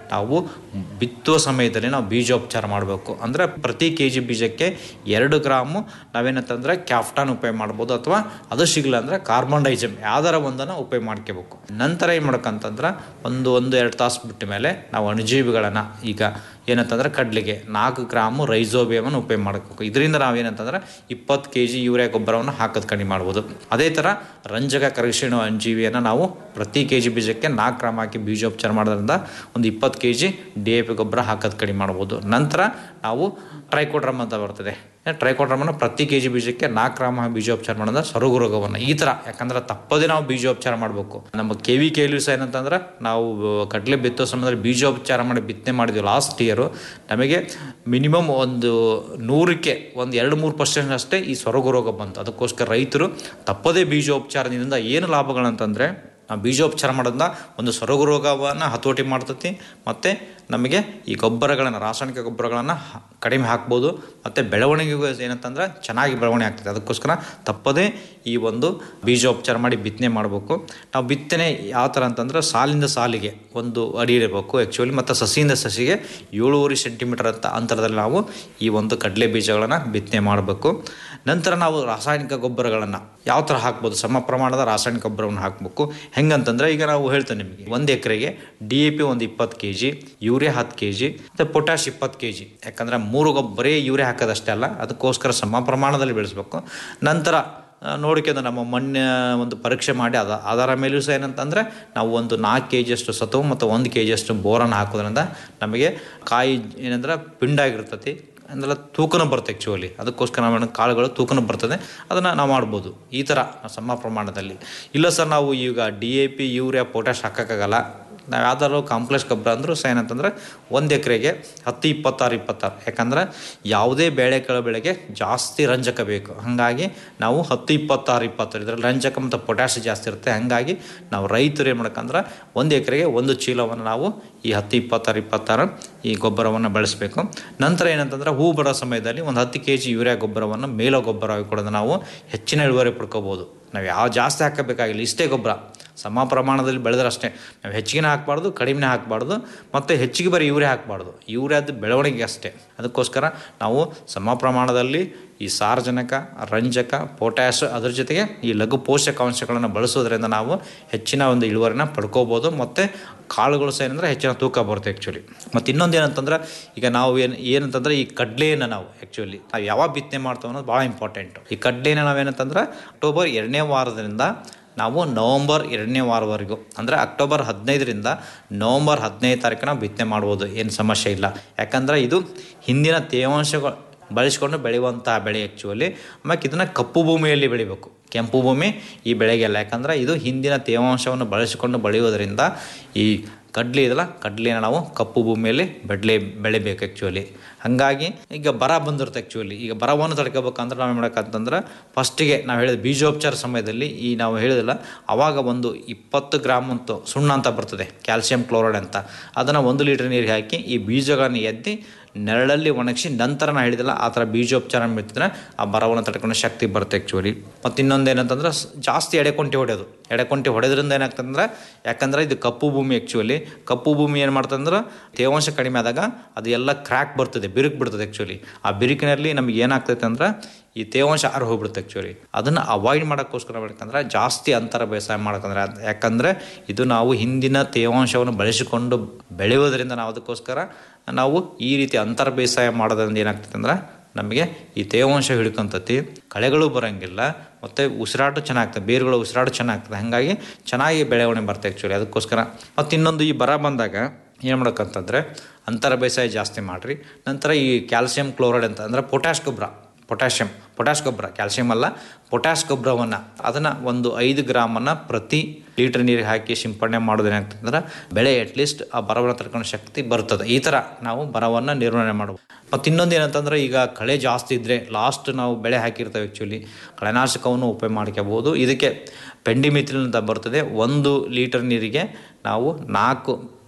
ನಾವು ಬಿತ್ತುವ ಸಮಯದಲ್ಲಿ ನಾವು ಬೀಜೋಪಚಾರ ಮಾಡಬೇಕು ಅಂದರೆ ಪ್ರತಿ ಕೆ ಜಿ ಬೀಜಕ್ಕೆ ಎರಡು ಗ್ರಾಮು ನಾವೇನಂತಂದ್ರೆ ಕ್ಯಾಫ್ಟಾನ್ ಉಪಯೋಗ ಮಾಡ್ಬೋದು ಅಥವಾ ಅದು ಸಿಗಲ್ಲ ಅಂದರೆ ಕಾರ್ಬನ್ ಡೈಜಮ್ ಯಾವ್ದಾರ ಒಂದನ್ನು ಉಪಯೋಗ ಮಾಡ್ಕೋಬೇಕು ನಂತರ ಏನು ಮಾಡ್ಬೇಕಂತಂದ್ರೆ ಒಂದು ಒಂದು ಎರಡು ತಾಸು ಬಿಟ್ಟ ಮೇಲೆ ನಾವು ಅಣುಜೀವಿಗಳನ್ನು ಈಗ ಏನಂತಂದ್ರೆ ಕಡ್ಲಿಗೆ ನಾಲ್ಕು ಗ್ರಾಮು ರೈಸೋಬಿಯಮನ್ನು ಉಪಯೋಗ ಮಾಡಬೇಕು ಇದರಿಂದ ನಾವೇನಂತಂದ್ರೆ ಇಪ್ಪತ್ತು ಕೆ ಜಿ ಯೂರಿಯಾ ಗೊಬ್ಬರವನ್ನು ಹಾಕೋದು ಕಡಿಮೆ ಮಾಡ್ಬೋದು ಅದೇ ಥರ ರಂಜಕ ಕರಿಶಿಣು ಅಂಜೀವಿಯನ್ನು ನಾವು ಪ್ರತಿ ಕೆ ಜಿ ಬೀಜಕ್ಕೆ ನಾಲ್ಕು ಗ್ರಾಮ್ ಹಾಕಿ ಬೀಜೋಪಚಾರ ಮಾಡೋದ್ರಿಂದ ಒಂದು ಇಪ್ಪತ್ತು K G D A P ಗೊಬ್ಬರ ಹಾಕೋದು ಕಡಿಮೆ ಮಾಡ್ಬೋದು ನಂತರ ನಾವು ಟ್ರೈಕೋಡ್ರಮ್ ಅಂತ ಬರ್ತದೆ ಟ್ರೈಕೋಡ್ರಮನ್ನು ಪ್ರತಿ ಕೆ ಜಿ ಬೀಜಕ್ಕೆ ನಾಲ್ಕು ಗ್ರಾಮ್ ಬೀಜೋಪಚಾರ ಮಾಡೋದ್ರೆ ಸೊರಗು ರೋಗವನ್ನು ಈ ಥರ ಯಾಕಂದ್ರೆ ತಪ್ಪದೇ ನಾವು ಬೀಜೋಪಚಾರ ಮಾಡಬೇಕು ನಮ್ಮ ಕೆ ವಿ ಕೆ ಸಹ ಏನಂತಂದ್ರೆ ನಾವು ಕಡಲೆ ಬಿತ್ತೋ ಸಮಯದಲ್ಲಿ ಬೀಜೋಪಚಾರ ಮಾಡಿ ಬಿತ್ತನೆ ಮಾಡಿದ್ವಿ ಲಾಸ್ಟ್ ಇಯರು ನಮಗೆ ಮಿನಿಮಮ್ ಒಂದು ನೂರಕ್ಕೆ ಒಂದು ಎರಡು ಮೂರು ಪರ್ಸೆಂಟ್ ಅಷ್ಟೇ ಈ ಸೊರಗು ರೋಗ ಬಂತು ಅದಕ್ಕೋಸ್ಕರ ರೈತರು ತಪ್ಪದೇ ಬೀಜೋಪಚಾರದಿಂದ ಏನು ಲಾಭಗಳಂತಂದರೆ ನಾವು ಬೀಜೋಪಚಾರ ಮಾಡೋದ್ರಿಂದ ಒಂದು ಸೊರಗು ರೋಗವನ್ನು ಹತೋಟಿ ಮಾಡ್ತತಿ ಮತ್ತು ನಮಗೆ ಈ ಗೊಬ್ಬರಗಳನ್ನು ರಾಸಾಯನಿಕ ಗೊಬ್ಬರಗಳನ್ನು ಹ- ಕಡಿಮೆ ಹಾಕ್ಬೋದು ಮತ್ತು ಬೆಳವಣಿಗೆಗೂ ಏನಂತಂದ್ರೆ ಚೆನ್ನಾಗಿ ಬೆಳವಣಿಗೆ ಆಗ್ತದೆ ಅದಕ್ಕೋಸ್ಕರ ತಪ್ಪದೇ ಈ ಒಂದು ಬೀಜೋಪಚಾರ ಮಾಡಿ ಬಿತ್ತನೆ ಮಾಡಬೇಕು ನಾವು ಬಿತ್ತನೆ ಯಾವ ಥರ ಅಂತಂದ್ರೆ ಸಾಲಿಂದ ಸಾಲಿಗೆ ಒಂದು ಅಡಿ ಇರಬೇಕು ಆ್ಯಕ್ಚುಲಿ ಮತ್ತು ಸಸಿಯಿಂದ ಸಸಿಗೆ ಏಳುವರೆ ಸೆಂಟಿಮೀಟರ್ ಅಂತ ಅಂತರದಲ್ಲಿ ನಾವು ಈ ಒಂದು ಕಡಲೆ ಬೀಜಗಳನ್ನು ಬಿತ್ತನೆ ಮಾಡಬೇಕು ನಂತರ ನಾವು ರಾಸಾಯನಿಕ ಗೊಬ್ಬರಗಳನ್ನು ಯಾವ ಥರ ಹಾಕ್ಬೋದು ಸಮ ಪ್ರಮಾಣದ ರಾಸಾಯನಿಕ ಗೊಬ್ಬರವನ್ನು ಹಾಕಬೇಕು ಹೆಂಗಂತಂದ್ರೆ ಈಗ ನಾವು ಹೇಳ್ತೇವೆ ನಿಮಗೆ ಒಂದು ಎಕರೆಗೆ ಡಿ ಎ ಪಿ ಒಂದು ಇಪ್ಪತ್ತು ಕೆ ಜಿ ಯೂರಿಯಾ ಹತ್ತು ಕೆ ಜಿ ಮತ್ತು ಪೊಟ್ಯಾಶ್ ಇಪ್ಪತ್ತು ಕೆ ಜಿ ಯಾಕಂದ್ರೆ ಮೂರು ಗೊಬ್ಬರ ಬರೀ ಯೂರಿಯಾ ಹಾಕೋದಷ್ಟೇ ಅಲ್ಲ ಅದಕ್ಕೋಸ್ಕರ ಸಮ ಪ್ರಮಾಣದಲ್ಲಿ ಬೆಳೆಸಬೇಕು ನಂತರ ಆ, ನೋಡ್ಕೊಂಡು ನಮ್ಮ ಮಣ್ಣಿನ ಒಂದು ಪರೀಕ್ಷೆ ಮಾಡಿ ಅದ ಅದರ ಮೇಲೂ ಸಹ ಏನಂತಂದರೆ ನಾವು ಒಂದು ನಾಲ್ಕು ಕೆ ಜಿಯಷ್ಟು ಸತುವು ಮತ್ತು ಒಂದು ಕೆ ಜಿಯಷ್ಟು ಬೋರನ್ನು ಹಾಕೋದ್ರಿಂದ ನಮಗೆ ಕಾಯಿ ಏನಂದ್ರೆ ಪಿಂಡಾಗಿರ್ತತಿ ಅಂದ್ರೆ ತೂಕನೂ ಬರುತ್ತೆ ಆ್ಯಕ್ಚುಲಿ ಅದಕ್ಕೋಸ್ಕರ ನಾವು ಕಾಳುಗಳು ತೂಕನೂ ಬರ್ತದೆ ಅದನ್ನು ನಾವು ಮಾಡ್ಬೋದು ಈ ಥರ ಸಮ ಪ್ರಮಾಣದಲ್ಲಿ ಇಲ್ಲ ಸರ್ ನಾವು ಈಗ D A P urea potash ಹಾಕೋಕ್ಕಾಗಲ್ಲ ನಾವು ಯಾವ್ದಾದ್ರು ಕಾಂಪ್ಲೆಕ್ಸ್ ಗೊಬ್ಬರ ಅಂದರೂ ಸಹ ಏನಂತಂದ್ರೆ ಒಂದು ಎಕರೆಗೆ ಹತ್ತು ಇಪ್ಪತ್ತಾರು ಇಪ್ಪತ್ತಾರು ಯಾಕಂದ್ರೆ ಯಾವುದೇ ಬೇಳೆಕಾಳು ಬೆಳೆಗೆ ಜಾಸ್ತಿ ರಂಜಕ ಬೇಕು ಹಾಗಾಗಿ ನಾವು ಹತ್ತು ಇಪ್ಪತ್ತಾರು ಇಪ್ಪತ್ತಾರು ಇದರಲ್ಲಿ ರಂಜಕ ಮತ್ತು ಪೊಟ್ಯಾಶ್ ಜಾಸ್ತಿ ಇರುತ್ತೆ ಹಾಗಾಗಿ ನಾವು ರೈತರು ಏನು ಮಾಡ್ಬೇಕಂದ್ರೆ ಒಂದು ಎಕರೆಗೆ ಒಂದು ಚೀಲವನ್ನು ನಾವು ಈ ಹತ್ತು ಇಪ್ಪತ್ತಾರು ಇಪ್ಪತ್ತಾರು ಈ ಗೊಬ್ಬರವನ್ನು ಬಳಸಬೇಕು ನಂತರ ಏನಂತಂದ್ರೆ ಹೂ ಬರೋ ಸಮಯದಲ್ಲಿ ಒಂದು ಹತ್ತು ಕೆ ಜಿ ಯೂರಿಯಾ ಗೊಬ್ಬರವನ್ನು ಮೇಲೋ ಗೊಬ್ಬರವಾಗಿ ಕೊಡೋದು ನಾವು ಹೆಚ್ಚಿನ ಇಳುವರಿ ಪಡ್ಕೋಬೋದು ನಾವು ಯಾವ ಜಾಸ್ತಿ ಹಾಕಬೇಕಾಗಿಲ್ಲ ಇಷ್ಟೇ ಗೊಬ್ಬರ ಸಮ ಪ್ರಮಾಣದಲ್ಲಿ ಬೆಳೆದ್ರೆ ಅಷ್ಟೇ ನಾವು ಹೆಚ್ಚಿಗೆ ಹಾಕಬಾರ್ದು ಕಡಿಮೆ ಹಾಕಬಾರ್ದು ಮತ್ತು ಹೆಚ್ಚಿಗೆ ಬರೀ ಯೂರಿಯಾ ಹಾಕಬಾರ್ದು ಯೂರಿಯಾದ ಬೆಳವಣಿಗೆ ಅಷ್ಟೇ ಅದಕ್ಕೋಸ್ಕರ ನಾವು ಸಮ ಪ್ರಮಾಣದಲ್ಲಿ ಈ ಸಾರಜನಕ ರಂಜಕ ಪೊಟ್ಯಾಶ್ ಅದ್ರ ಜೊತೆಗೆ ಈ ಲಘು ಪೋಷಕಾಂಶಗಳನ್ನು ಬಳಸೋದ್ರಿಂದ ನಾವು ಹೆಚ್ಚಿನ ಒಂದು ಇಳುವರಿನ ಪಡ್ಕೋಬೋದು ಮತ್ತು ಕಾಳುಗಳು ಸಹ ಏನಂದ್ರೆ ಹೆಚ್ಚಿನ ತೂಕ ಬರುತ್ತೆ ಆ್ಯಕ್ಚುಲಿ ಮತ್ತು ಇನ್ನೊಂದು ಏನಂತಂದ್ರೆ ಈಗ ನಾವು ಏನು ಏನಂತಂದ್ರೆ ಈ ಕಡ್ಲೆಯನ್ನು ನಾವು ಆ್ಯಕ್ಚುಲಿ ನಾವು ಯಾವಾಗ ಬಿತ್ತನೆ ಮಾಡ್ತೇವೆ ಅನ್ನೋದು ಭಾಳ ಇಂಪಾರ್ಟೆಂಟು ಈ ಕಡ್ಲೆನ ನಾವೇನಂತಂದ್ರೆ ಅಕ್ಟೋಬರ್ ಎರಡನೇ ವಾರದಿಂದ ನಾವು ನವಂಬರ್ ಎರಡನೇ ವಾರವರೆಗೂ ಅಂದರೆ ಅಕ್ಟೋಬರ್ ಹದಿನೈದರಿಂದ ನವಂಬರ್ ಹದಿನೈದು ತಾರೀಕು ನಾವು ಬಿತ್ತನೆ ಮಾಡ್ಬೋದು ಏನು ಸಮಸ್ಯೆ ಇಲ್ಲ ಯಾಕಂದರೆ ಇದು ಹಿಂದಿನ ತೇವಾಂಶಗಳು ಬಳಸ್ಕೊಂಡು ಬೆಳೆಯುವಂತಹ ಬೆಳೆ ಆ್ಯಕ್ಚುಲಿ ಆಮೇಲೆ ಇದನ್ನು ಕಪ್ಪು ಭೂಮಿಯಲ್ಲಿ ಬೆಳಿಬೇಕು ಕೆಂಪು ಭೂಮಿ ಈ ಬೆಳೆಗೆಲ್ಲ ಯಾಕಂದ್ರೆ ಇದು ಹಿಂದಿನ ತೇವಾಂಶವನ್ನು ಬಳಸಿಕೊಂಡು ಬೆಳೆಯುವುದರಿಂದ ಈ ಕಡ್ಲಿ ಇದಲ್ಲ ಕಡ್ಲಿನ ನಾವು ಕಪ್ಪು ಭೂಮಿಯಲ್ಲಿ ಬೆಡ್ಲೆ ಬೆಳಿಬೇಕು ಆ್ಯಕ್ಚುಲಿ ಹಾಗಾಗಿ ಈಗ ಬರ ಬಂದಿರುತ್ತೆ ಆ್ಯಕ್ಚುಲಿ ಈಗ ಬರವನ್ನು ತಡ್ಕೋಬೇಕಂದ್ರೆ ನಾವು ಏನು ಮಾಡಬೇಕಂತಂದ್ರೆ ಫಸ್ಟಿಗೆ ನಾವು ಹೇಳಿದ ಬೀಜೋಪಚಾರ ಸಮಯದಲ್ಲಿ ಈ ನಾವು ಹೇಳಿದಿಲ್ಲ ಅವಾಗ ಒಂದು ಇಪ್ಪತ್ತು ಗ್ರಾಮ್ ಅಂತ ಸುಣ್ಣ ಅಂತ ಬರ್ತದೆ ಕ್ಯಾಲ್ಸಿಯಂ ಕ್ಲೋರೈಡ್ ಅಂತ ಅದನ್ನು ಒಂದು ಲೀಟರ್ ನೀರಿಗೆ ಹಾಕಿ ಈ ಬೀಜಗಳನ್ನು ಎದ್ದಿ ನೆರಳಲ್ಲಿ ಒಣಗಿಸಿ ನಂತರ ನಾನು ಹೇಳಿದಿಲ್ಲ ಆ ಥರ ಬೀಜೋಪಚಾರ ಮಾಡ್ತಿದ್ರೆ ಆ ಬರವನ್ನು ತಡ್ಕೊಳ್ಳೋ ಶಕ್ತಿ ಬರುತ್ತೆ ಆ್ಯಕ್ಚುಲಿ ಮತ್ತು ಇನ್ನೊಂದು ಏನಂತಂದ್ರೆ ಸ್- ಜಾಸ್ತಿ ಎಡೆಕೊಂಟಿ ಹೊಡೆಯೋದು ಎಡೆಕೊಂಟಿ ಹೊಡೆದ್ರಿಂದ ಏನಾಗ್ತಂದ್ರೆ ಯಾಕಂದ್ರೆ ಇದು ಕಪ್ಪು ಭೂಮಿ ಆ್ಯಕ್ಚುಲಿ ಕಪ್ಪು ಭೂಮಿ ಏನು ಮಾಡ್ತಂದ್ರೆ ತೇವಾಂಶ ಕಡಿಮೆ ಆದಾಗ ಅದು ಎಲ್ಲ ಕ್ರ್ಯಾಕ್ ಬರ್ತದೆ ಬಿರುಕು ಬಿಡ್ತದೆ ಆ್ಯಕ್ಚುಲಿ ಆ ಬಿರುಕಿನಲ್ಲಿ ನಮಗೆ ಏನಾಗ್ತೈತೆ ಅಂದ್ರೆ ಈ ತೇವಾಂಶ ಆರು ಹೋಗ್ಬಿಡುತ್ತೆ ಆ್ಯಕ್ಚುಲಿ ಅದನ್ನು ಅವಾಯ್ಡ್ ಮಾಡೋಕ್ಕೋಸ್ಕರ ಮಾಡ್ಬೇಕಂದ್ರೆ ಜಾಸ್ತಿ ಅಂತರ ಬೇಸಾಯ ಮಾಡಬೇಕಂದ್ರೆ ಅದ್- ಯಾಕಂದ್ರೆ ಇದು ನಾವು ಹಿಂದಿನ ತೇವಾಂಶವನ್ನು ಬಳಸಿಕೊಂಡು ಬೆಳೆಯೋದ್ರಿಂದ ನಾವು ಅದಕ್ಕೋಸ್ಕರ ನಾವು ಈ ರೀತಿ ಅಂತರ ಬೇಸಾಯ ಮಾಡೋದ್ರಿಂದ ಏನಾಗ್ತದೆ ಅಂದ್ರೆ ನಮಗೆ ಈ ತೇವಾಂಶ ಹಿಡ್ಕೊಂತತಿ ಕಳೆಗಳು ಬರೋಂಗಿಲ್ಲ ಮತ್ತು ಉಸಿರಾಟ ಚೆನ್ನಾಗ್ತದೆ ಬೇರುಗಳು ಉಸಿರಾಟ ಚೆನ್ನಾಗ್ತದೆ ಹಾಗಾಗಿ ಚೆನ್ನಾಗಿ ಬೆಳವಣಿಗೆ ಬರ್ತದೆ ಆ್ಯಕ್ಚುಲಿ ಅದಕ್ಕೋಸ್ಕರ ಮತ್ತು ಇನ್ನೊಂದು ಈ ಬರ ಬಂದಾಗ ಏನು ಮಾಡ್ಬೇಕಂತಂದರೆ ಅಂತರ ಬೇಸಾಯ ಜಾಸ್ತಿ ಮಾಡಿರಿ ನಂತರ ಈ ಕ್ಯಾಲ್ಸಿಯಂ ಕ್ಲೋರೈಡ್ ಅಂತ ಅಂದರೆ ಪೊಟ್ಯಾಶ್ ಗೊಬ್ಬರ ಪೊಟ್ಯಾಷಿಯಂ ಪೊಟ್ಯಾಶ್ ಗೊಬ್ಬರ ಕ್ಯಾಲ್ಸಿಯಂ ಅಲ್ಲ ಪೊಟ್ಯಾಶ್ ಗೊಬ್ಬರವನ್ನು ಅದನ್ನು ಒಂದು ಐದು ಗ್ರಾಮನ್ನು ಪ್ರತಿ ಲೀಟರ್ ನೀರಿಗೆ ಹಾಕಿ ಸಿಂಪಡಣೆ ಮಾಡೋದು ಏನಾಗ್ತದೆ ಅಂದ್ರೆ ಬೆಳೆ ಅಟ್ಲೀಸ್ಟ್ ಆ ಬರವನ್ನು ತಡ್ಕೊಳ್ಳೋ ಶಕ್ತಿ ಬರ್ತದೆ ಈ ಥರ ನಾವು ಬರವನ್ನು ನಿರ್ವಹಣೆ ಮಾಡ್ಬೋದು ಮತ್ತು ಇನ್ನೊಂದು ಏನಂತಂದ್ರೆ ಈಗ ಕಳೆ ಜಾಸ್ತಿ ಇದ್ದರೆ ಲಾಸ್ಟ್ ನಾವು ಬೆಳೆ ಹಾಕಿರ್ತೇವೆ ಆ್ಯಕ್ಚುಲಿ ಕಳೆನಾಶಕವನ್ನು ಉಪಯೋಗ ಮಾಡ್ಕೋಬೋದು ಇದಕ್ಕೆ ಪೆಂಡಿಮಿಥಿಲ್ ಅಂತ ಬರ್ತದೆ ಒಂದು ಲೀಟರ್ ನೀರಿಗೆ ನಾವು ನಾಲ್ಕು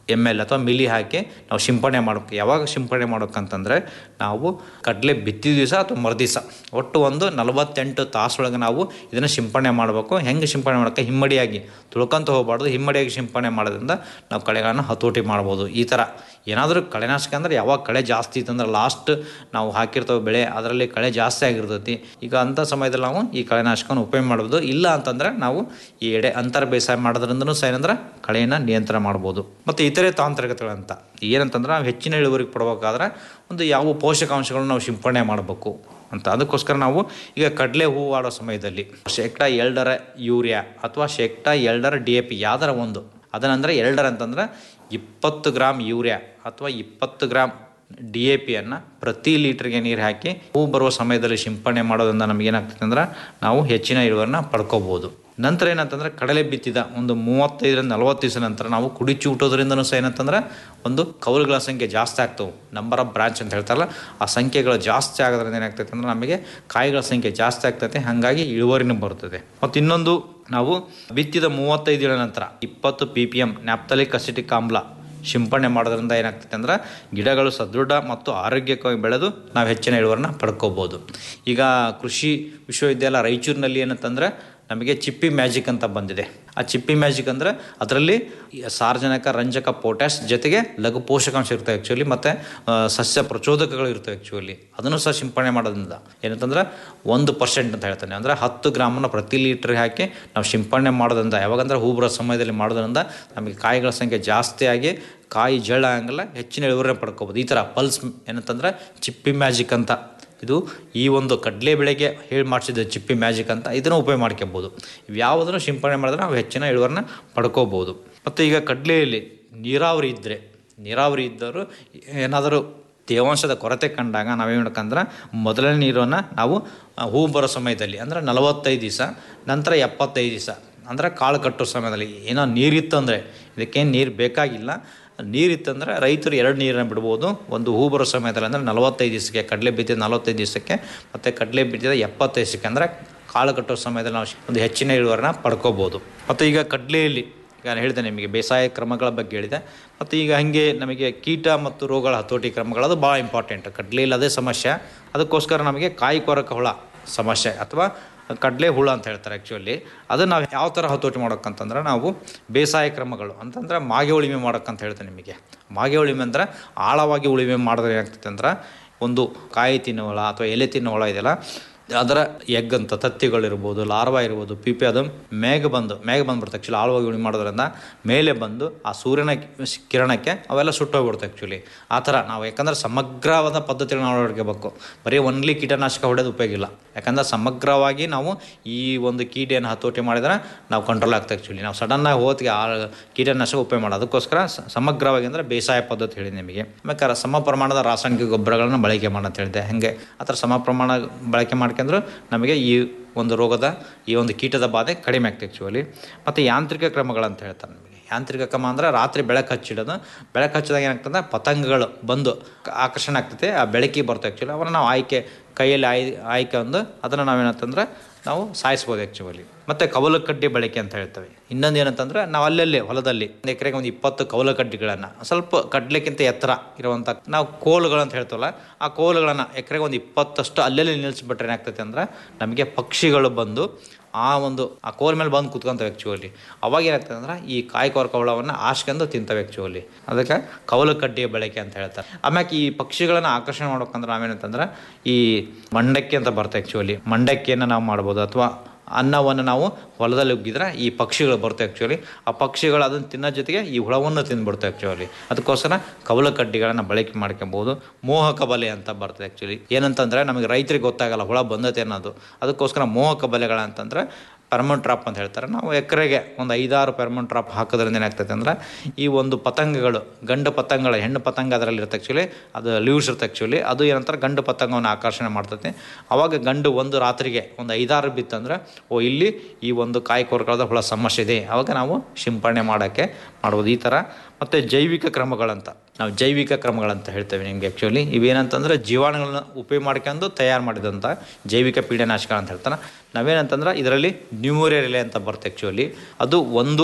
ಎಮ್ ಎಲ್ ಅಥವಾ ಮಿಲಿ ಹಾಕಿ ನಾವು ಸಿಂಪಡಣೆ ಮಾಡ್ಬೇಕು ಯಾವಾಗ ಸಿಂಪಡಣೆ ಮಾಡ್ಬೇಕಂತಂದರೆ ನಾವು ಕಡಲೆ ಬಿತ್ತಿದ ದಿವಸ ಅಥವಾ ಮರುದಿವಸ ಒಟ್ಟು ಒಂದು ನಲವತ್ತೆಂಟು ತಾಸೊಳಗೆ ನಾವು ಇದನ್ನು ಸಿಂಪಡಣೆ ಮಾಡಬೇಕು ಹೆಂಗೆ ಸಿಂಪಡಣೆ ಮಾಡೋಕ್ಕೆ ಹಿಮ್ಮಡಿಯಾಗಿ ತುಳ್ಕೊಂತ ಹೋಗಬಾರ್ದು ಹಿಮ್ಮಡಿಯಾಗಿ ಸಿಂಪಡಣೆ ಮಾಡೋದ್ರಿಂದ ನಾವು ಕಳೆಗಳನ್ನು ಹತೋಟಿ ಮಾಡ್ಬೋದು ಈ ಥರ ಏನಾದರೂ ಕಳೆನಾಶಕ ಅಂದರೆ ಯಾವಾಗ ಕಳೆ ಜಾಸ್ತಿ ಇತ್ತಂದ್ರೆ ಲಾಸ್ಟ್ ನಾವು ಹಾಕಿರ್ತೇವೆ ಬೆಳೆ ಅದರಲ್ಲಿ ಕಳೆ ಜಾಸ್ತಿ ಆಗಿರ್ತೈತಿ ಈಗ ಅಂಥ ಸಮಯದಲ್ಲಿ ನಾವು ಈ ಕಳೆನಾಶಕವನ್ನು ಉಪಯೋಗ ಮಾಡ್ಬೋದು ಇಲ್ಲ ಅಂತಂದರೆ ನಾವು ಈ ಎಡೆ ಅಂತರ ಬೇಸಾಯ ಮಾಡೋದ್ರಿಂದನೂ ಸಹ ಏನಂದ್ರೆ ಕಳೆಯನ್ನು ನಿಯಂತ್ರಣ ಮಾಡ್ಬೋದು ಮತ್ತು ಇತರೆ ತಾಂತ್ರಿಕತೆಗಳಂತ ಏನಂತಂದ್ರೆ ನಾವು ಹೆಚ್ಚಿನ ಇಳುವರಿ ಪಡ್ಬೇಕಾದ್ರೆ ಒಂದು ಯಾವ ಪೋಷಕಾಂಶಗಳನ್ನು ನಾವು ಸಿಂಪಡಣೆ ಮಾಡಬೇಕು ಅಂತ ಅದಕ್ಕೋಸ್ಕರ ನಾವು ಈಗ ಕಡಲೆ ಹೂವು ಆಡೋ ಸಮಯದಲ್ಲಿ ಶೇಕ್ಟಾ ಎಲ್ಡರ ಯೂರಿಯಾ ಅಥವಾ ಶೇಕ್ಟಾ ಎಲ್ಡರ ಡಿ ಎ ಪಿ ಯಾವ್ದಾರ ಒಂದು ಅದನ್ನಂದ್ರೆ ಎಲ್ಡರ್ ಅಂತಂದ್ರೆ ಇಪ್ಪತ್ತು ಗ್ರಾಮ್ ಯೂರಿಯಾ ಅಥವಾ ಇಪ್ಪತ್ತು ಗ್ರಾಮ್ ಡಿ ಎ ಪಿಯನ್ನು ಪ್ರತಿ ಲೀಟ್ರಿಗೆ ನೀರು ಹಾಕಿ ಹೂ ಬರುವ ಸಮಯದಲ್ಲಿ ಸಿಂಪಡಣೆ ಮಾಡೋದ್ರಿಂದ ನಮ್ಗೆ ಏನಾಗ್ತದೆ ಅಂದ್ರೆ ನಾವು ಹೆಚ್ಚಿನ ಇಳುವರಿನ ಪಡ್ಕೋಬೋದು ನಂತರ ಏನಂತಂದ್ರೆ ಕಡಲೆ ಬಿತ್ತಿದ ಒಂದು ಮೂವತ್ತೈದರಿಂದ ನಲವತ್ತು ದಿವಸ ನಂತರ ನಾವು ಕುಡಿಚಿ ಊಟೋದ್ರಿಂದನೂ ಸಹ ಏನಂತಂದ್ರೆ ಒಂದು ಕೌಲುಗಳ ಸಂಖ್ಯೆ ಜಾಸ್ತಿ ಆಗ್ತವೆ ನಂಬರ್ ಆಫ್ ಬ್ರಾಂಚ್ ಅಂತ ಹೇಳ್ತಾರಲ್ಲ ಆ ಸಂಖ್ಯೆಗಳು ಜಾಸ್ತಿ ಆಗೋದ್ರಿಂದ ಏನಾಗ್ತೈತೆ ಅಂದ್ರೆ ನಮಗೆ ಕಾಯಿಗಳ ಸಂಖ್ಯೆ ಜಾಸ್ತಿ ಆಗ್ತೈತೆ ಹಾಗಾಗಿ ಇಳುವರಿನೂ ಬರ್ತದೆ ಮತ್ತು ಇನ್ನೊಂದು ನಾವು ಬಿತ್ತಿದ ಮೂವತ್ತೈದು ದಿನ ನಂತರ ಇಪ್ಪತ್ತು P P M naphthalic acetic ಆಮ್ಲ ಸಿಂಪಡಣೆ ಮಾಡೋದ್ರಿಂದ ಏನಾಗ್ತೈತೆ ಅಂದ್ರೆ ಗಿಡಗಳು ಸದೃಢ ಮತ್ತು ಆರೋಗ್ಯಕವಾಗಿ ಬೆಳೆದು ನಾವು ಹೆಚ್ಚಿನ ಇಳುವರಿನ ಪಡ್ಕೋಬೋದು ಈಗ ಕೃಷಿ ವಿಶ್ವವಿದ್ಯಾಲಯ ರಾಯಚೂರಿನಲ್ಲಿ ಏನಂತಂದ್ರೆ ನಮಗೆ ಚಿಪ್ಪಿ ಮ್ಯಾಜಿಕ್ ಅಂತ ಬಂದಿದೆ ಆ ಚಿಪ್ಪಿ ಮ್ಯಾಜಿಕ್ ಅಂದರೆ ಅದರಲ್ಲಿ ಸಾರ್ವಜನಿಕ ರಂಜಕ ಪೊಟ್ಯಾಶ್ ಜೊತೆಗೆ ಲಘು ಪೋಷಕಾಂಶ ಇರ್ತವೆ ಆ್ಯಕ್ಚುಲಿ ಮತ್ತು ಸಸ್ಯ ಪ್ರಚೋದಕಗಳು ಇರ್ತವೆ ಆ್ಯಕ್ಚುಲಿ ಅದನ್ನು ಸಹ ಸಿಂಪಡಣೆ ಮಾಡೋದ್ರಿಂದ ಏನಂತಂದ್ರೆ ಒಂದು ಪರ್ಸೆಂಟ್ ಅಂತ ಹೇಳ್ತಾನೆ ಅಂದರೆ ಹತ್ತು ಗ್ರಾಮನ್ನು ಪ್ರತಿ ಲೀಟ್ರಿಗೆ ಹಾಕಿ ನಾವು ಸಿಂಪಡಣೆ ಮಾಡೋದ್ರಿಂದ ಯಾವಾಗಂದ್ರೆ ಹೂ ಬರೋ ಸಮಯದಲ್ಲಿ ಮಾಡೋದ್ರಿಂದ ನಮಗೆ ಕಾಯಿಗಳ ಸಂಖ್ಯೆ ಜಾಸ್ತಿ ಆಗಿ ಕಾಯಿ ಜಳ ಆಗಂಗಿಲ್ಲ ಹೆಚ್ಚಿನ ಇಳುವರಿ ಪಡ್ಕೋಬೋದು ಈ ಥರ ಪಲ್ಸ್ ಏನಂತಂದ್ರೆ ಚಿಪ್ಪಿ ಮ್ಯಾಜಿಕ್ ಅಂತ ಇದು ಈ ಒಂದು ಕಡಲೆ ಬೆಳೆಗೆ ಹೇಳಿ ಮಾಡಿಸಿದ ಚಿಪ್ಪಿ ಮ್ಯಾಜಿಕ್ ಅಂತ ಇದನ್ನು ಉಪಯೋಗ ಮಾಡ್ಕೋಬೋದು ಇವ್ಯಾವುದನ್ನು ಸಿಂಪಡಣೆ ಮಾಡಿದ್ರೆ ನಾವು ಹೆಚ್ಚಿನ ಇಳುವರಿನ ಪಡ್ಕೋಬೋದು ಮತ್ತು ಈಗ ಕಡಲೆಯಲ್ಲಿ ನೀರಾವರಿ ಇದ್ದರೆ ನೀರಾವರಿ ಇದ್ದವರು ಏನಾದರೂ ತೇವಾಂಶದ ಕೊರತೆ ಕಂಡಾಗ ನಾವೇನು ಮಾಡ್ಕಂದ್ರೆ ಮೊದಲನೇ ನೀರನ್ನು ನಾವು ಆ, ಹೂ ಬರೋ ಸಮಯದಲ್ಲಿ ಅಂದರೆ ನಲವತ್ತೈದು ದಿವಸ ನಂತರ ಎಪ್ಪತ್ತೈದು ದಿವಸ ಅಂದರೆ ಕಾಳು ಕಟ್ಟೋ ಸಮಯದಲ್ಲಿ ಏನೋ ನೀರಿತ್ತು ಅಂದರೆ ಇದಕ್ಕೇನು ನೀರು ಬೇಕಾಗಿಲ್ಲ ನೀರಿತ್ತಂದ್ರೆ ರೈತರು ಎರಡು ನೀರನ್ನು ಬಿಡ್ಬೋದು ಒಂದು ಹೂ ಬರೋ ಸಮಯದಲ್ಲಿ ಅಂದರೆ ನಲವತ್ತೈದು ದಿವಸಕ್ಕೆ ಕಡಲೆ ಬಿತ್ತಿದ ನಲವತ್ತೈದು ದಿವಸಕ್ಕೆ ಮತ್ತು ಕಡಲೆ ಬಿತ್ತಿದ ಎಪ್ಪತ್ತೈದು ದಿವಸಕ್ಕೆ ಅಂದರೆ ಕಾಳು ಕಟ್ಟೋ ಸಮಯದಲ್ಲಿ ನಾವು ಒಂದು ಹೆಚ್ಚಿನ ಇಳುವರಿನ ಪಡ್ಕೋಬೋದು ಮತ್ತು ಈಗ ಕಡಲೆಯಲ್ಲಿ ಈಗ ನಾನು ಹೇಳಿದೆ ನಿಮಗೆ ಬೇಸಾಯ ಕ್ರಮಗಳ ಬಗ್ಗೆ ಹೇಳಿದೆ ಮತ್ತು ಈಗ ಹಾಗೆ ನಮಗೆ ಕೀಟ ಮತ್ತು ರೋಗಗಳ ಹತೋಟಿ ಕ್ರಮಗಳು ಅದು ಭಾಳ ಇಂಪಾರ್ಟೆಂಟ್ ಕಡಲೆಯಲ್ಲಿ ಅದೇ ಸಮಸ್ಯೆ ಅದಕ್ಕೋಸ್ಕರ ನಮಗೆ ಕಾಯಿ ಕೊರಕ ಹುಳ ಸಮಸ್ಯೆ ಅಥವಾ ಕಡಲೆ ಹುಳ ಅಂತ ಹೇಳ್ತಾರೆ ಆ್ಯಕ್ಚುಲಿ ಅದನ್ನು ನಾವು ಯಾವ ಥರ ಹತೋಟಿ ಮಾಡೋಕ್ಕಂತಂದ್ರೆ ನಾವು ಬೇಸಾಯ ಕ್ರಮಗಳು ಅಂತಂದ್ರೆ ಮಾಗೆ ಉಳಿಮೆ ಮಾಡೋಕ್ಕಂತ ಹೇಳ್ತೇನೆ ನಿಮಗೆ ಮಾಗೆ ಉಳಿಮೆ ಅಂದ್ರೆ ಆಳವಾಗಿ ಉಳಿಮೆ ಮಾಡಿದ್ರೆ ಏನಾಗ್ತೈತೆ ಅಂದ್ರೆ ಒಂದು ಕಾಯಿ ತಿನ್ನೋ ಹುಳ ಅಥವಾ ಎಲೆ ತಿನ್ನೋ ಹುಳ ಇದೆಯಲ್ಲ ಅದರ ಎಗ್ ಅಂತ ತತ್ತಿಗಳಿರ್ಬೋದು ಲಾರ್ವಾ ಇರ್ಬೋದು ಪಿಪಿ ಅದು ಮೇಘ ಬಂದು ಮೇಘ ಬಂದ್ಬಿಡುತ್ತೆ ಆ್ಯಕ್ಚುಲಿ ಆಳವಾಗಿ ಉಳಿ ಮಾಡೋದ್ರಿಂದ ಮೇಲೆ ಬಂದು ಆ ಸೂರ್ಯನ ಕಿರಣಕ್ಕೆ ಅವೆಲ್ಲ ಸುಟ್ಟೋಗ್ಬಿಡುತ್ತೆ ಆ್ಯಕ್ಚುಲಿ ಆ ಥರ ನಾವು ಯಾಕಂದ್ರೆ ಸಮಗ್ರವಾದ ಪದ್ಧತಿಗಳನ್ನ ಅಳವಡಿಕೆಬೇಕು ಬರೀ ಒನ್ಲಿ ಕೀಟನಾಶಕ ಹೊಡೆದು ಉಪಯೋಗ ಇಲ್ಲ ಯಾಕಂದ್ರೆ ಸಮಗ್ರವಾಗಿ ನಾವು ಈ ಒಂದು ಕೀಟೆಯನ್ನು ಹತೋಟಿ ಮಾಡಿದ್ರೆ ನಾವು ಕಂಟ್ರೋಲ್ ಆಗ್ತದೆ ಆ್ಯಕ್ಚುಲಿ ನಾವು ಸಡನ್ನಾಗಿ ಹೋತಿಗೆ ಆ ಕೀಟನಾಶಕ ಉಪಯೋಗ ಮಾಡೋದು ಅದಕ್ಕೋಸ್ಕರ ಸ- ಸಮಗ್ರವಾಗಿ ಅಂದರೆ ಬೇಸಾಯ ಪದ್ಧತಿ ಹೇಳಿ ನಿಮಗೆ ಆಮೇಲೆ ಸಮ ಪ್ರಮಾಣದ ರಾಸಾಯನಿಕ ಗೊಬ್ಬರಗಳನ್ನ ಬಳಕೆ ಮಾಡಂತ ಹೇಳಿದೆ ಹಾಗೆ ಆ ಥರ ಸಮ ಪ್ರಮಾಣ ಬಳಕೆ ಮಾಡ್ಕೊಂಡ್ರೆ ನಮಗೆ ಈ ಒಂದು ರೋಗದ ಈ ಒಂದು ಕೀಟದ ಬಾಧೆ ಕಡಿಮೆ ಆಗ್ತದೆ ಆ್ಯಕ್ಚುಲಿ ಮತ್ತು ಯಾಂತ್ರಿಕ ಕ್ರಮಗಳಂತ ಹೇಳ್ತಾರೆ ನಮಗೆ ಯಾಂತ್ರಿಕ ಕ್ರಮ ಅಂದರೆ ರಾತ್ರಿ ಬೆಳಕು ಹಚ್ಚಿಡೋದು ಬೆಳಕು ಹಚ್ಚಿದಾಗ ಏನಾಗ್ತದೆ ಪತಂಗಗಳು ಬಂದು ಆಕರ್ಷಣೆ ಆಗ್ತೈತೆ ಆ ಬೆಳಕಿಗೆ ಬರ್ತವೆ ಆ್ಯಕ್ಚುಲಿ ಅವನ್ನ ನಾವು ಆಯ್ಕೆ ಕೈಯಲ್ಲಿ ಆಯ್ ಆಯ್ಕೆ ಒಂದು ಅದನ್ನು ನಾವೇನಂತಂದ್ರೆ ನಾವು ಸಾಯಿಸ್ಬೋದು ಆ್ಯಕ್ಚುಲಿ ಮತ್ತು ಕವಲು ಕಡ್ಡಿ ಬಳಕೆ ಅಂತ ಹೇಳ್ತೇವೆ ಇನ್ನೊಂದು ಏನಂತಂದ್ರೆ ನಾವು ಅಲ್ಲಲ್ಲಿ ಹೊಲದಲ್ಲಿ ಒಂದು ಎಕರೆಗೆ ಒಂದು ಇಪ್ಪತ್ತು ಕವಲು ಕಡ್ಡಿಗಳನ್ನು ಸ್ವಲ್ಪ ಕಡ್ಲಿಕ್ಕಿಂತ ಎತ್ತರ ಇರುವಂಥ ನಾವು ಕೋಲುಗಳು ಅಂತ ಹೇಳ್ತೀವಲ್ಲ ಆ ಕೋಲುಗಳನ್ನು ಎಕರೆಗೆ ಒಂದು ಇಪ್ಪತ್ತಷ್ಟು ಅಲ್ಲಲ್ಲಿ ನಿಲ್ಲಿಸ್ಬಿಟ್ರೆ ಏನಾಗ್ತೈತೆ ಅಂದ್ರೆ ನಮಗೆ ಪಕ್ಷಿಗಳು ಬಂದು ಆ ಒಂದು ಆ ಕೋಲ್ ಮೇಲೆ ಬಂದು ಕುತ್ಕೊಂತವೆ ಆ್ಯಕ್ಚುಲಿ ಅವಾಗ ಏನಾಗ್ತದೆ ಅಂದ್ರೆ ಈ ಕಾಯಿ ಕೊರಕ ಹುಳವನ್ನು ಆಶ್ಕೊಂಡು ತಿಂತವೆ ಆ್ಯಕ್ಚುಲಿ ಅದಕ್ಕೆ ಕವಲು ಕಡ್ಡಿಯ ಬಳಕೆ ಅಂತ ಹೇಳ್ತಾರೆ ಆಮ್ಯಾಕೆ ಈ ಪಕ್ಷಿಗಳನ್ನು ಆಕರ್ಷಣೆ ಮಾಡ್ಬೇಕಂದ್ರೆ ನಾವೇನಂತಂದ್ರೆ ಈ ಮಂಡಕ್ಕಿ ಅಂತ ಬರುತ್ತೆ ಆ್ಯಕ್ಚುಲಿ ಮಂಡಕ್ಕಿಯನ್ನು ನಾವು ಮಾಡ್ಬೋದು ಅಥವಾ ಅನ್ನವನ್ನು ನಾವು ಹೊಲದಲ್ಲಿ ಉಗ್ಗಿದ್ರೆ ಈ ಪಕ್ಷಿಗಳು ಬರ್ತವೆ ಆ್ಯಕ್ಚುಲಿ ಆ ಪಕ್ಷಿಗಳು ಅದನ್ನು ತಿನ್ನೋ ಜೊತೆಗೆ ಈ ಹುಳವನ್ನು ತಿಂದ್ಬಿಡ್ತವೆ ಆ್ಯಕ್ಚುಲಿ ಅದಕ್ಕೋಸ್ಕರ ಕವಲ ಕಡ್ಡಿಗಳನ್ನು ಬಳಕೆ ಮಾಡ್ಕೊಬೋದು ಮೋಹಕ ಬಲೆ ಅಂತ ಬರ್ತದೆ ಆ್ಯಕ್ಚುಲಿ ಏನಂತಂದ್ರೆ ನಮಗೆ ರೈತರಿಗೆ ಗೊತ್ತಾಗಲ್ಲ ಹುಳ ಬಂದತೆ ಅನ್ನೋದು ಅದಕ್ಕೋಸ್ಕರ ಮೋಹಕ ಬಲೆಗಳಂತಂದ್ರೆ ಪರ್ಮನೆಂಟ್ ಟ್ರಾಪ್ ಅಂತ ಹೇಳ್ತಾರೆ ನಾವು ಎಕರೆಗೆ ಒಂದು ಐದಾರು ಪರ್ಮನೆಂಟ್ ಟ್ರಾಪ್ ಹಾಕೋದ್ರಿಂದ ಏನಾಗ್ತೈತೆ ಅಂದ್ರೆ ಈ ಒಂದು ಪತಂಗಗಳು ಗಂಡು ಪತಂಗಗಳು ಹೆಣ್ಣು ಪತಂಗ ಅದರಲ್ಲಿ ಇರುತ್ತೆ ಆ್ಯಕ್ಚುಲಿ ಅದು ಲೀವ್ಸ್ ಇರುತ್ತೆ ಆ್ಯಕ್ಚುಲಿ ಅದು ಏನಂತಾರೆ ಗಂಡು ಪತಂಗವನ್ನು ಆಕರ್ಷಣೆ ಮಾಡ್ತೈತೆ ಅವಾಗ ಗಂಡು ಒಂದು ರಾತ್ರಿಗೆ ಒಂದು ಐದಾರು ಬಿತ್ತಂದ್ರೆ ಓ ಇಲ್ಲಿ ಈ ಒಂದು ಕಾಯಿ ಕೊರಕದ ಹುಳ ಸಮಸ್ಯೆ ಇದೆ ಅವಾಗ ನಾವು ಸಿಂಪಡಣೆ ಮಾಡೋಕ್ಕೆ ಮಾಡ್ಬೋದು ಈ ಥರ ಮತ್ತು ಜೈವಿಕ ಕ್ರಮಗಳಂತ ನಾವು ಜೈವಿಕ ಕ್ರಮಗಳಂತ ಹೇಳ್ತೇವೆ ನಿಮಗೆ ಆ್ಯಕ್ಚುಲಿ ಇವೇನಂತಂದ್ರೆ ಜೀವಾಣುಗಳನ್ನ ಉಪಯೋಗ ಮಾಡ್ಕೊಂಡು ತಯಾರು ಮಾಡಿದಂಥ ಜೈವಿಕ ಪೀಡನಾಶಕ ಅಂತ ಹೇಳ್ತಾರೆ ನಾವೇನಂತಂದ್ರೆ ಇದರಲ್ಲಿ ನ್ಯೂಮೋರಿಯಾ ರಿಲೆ ಅಂತ ಬರುತ್ತೆ ಆ್ಯಕ್ಚುಲಿ ಅದು ಒಂದು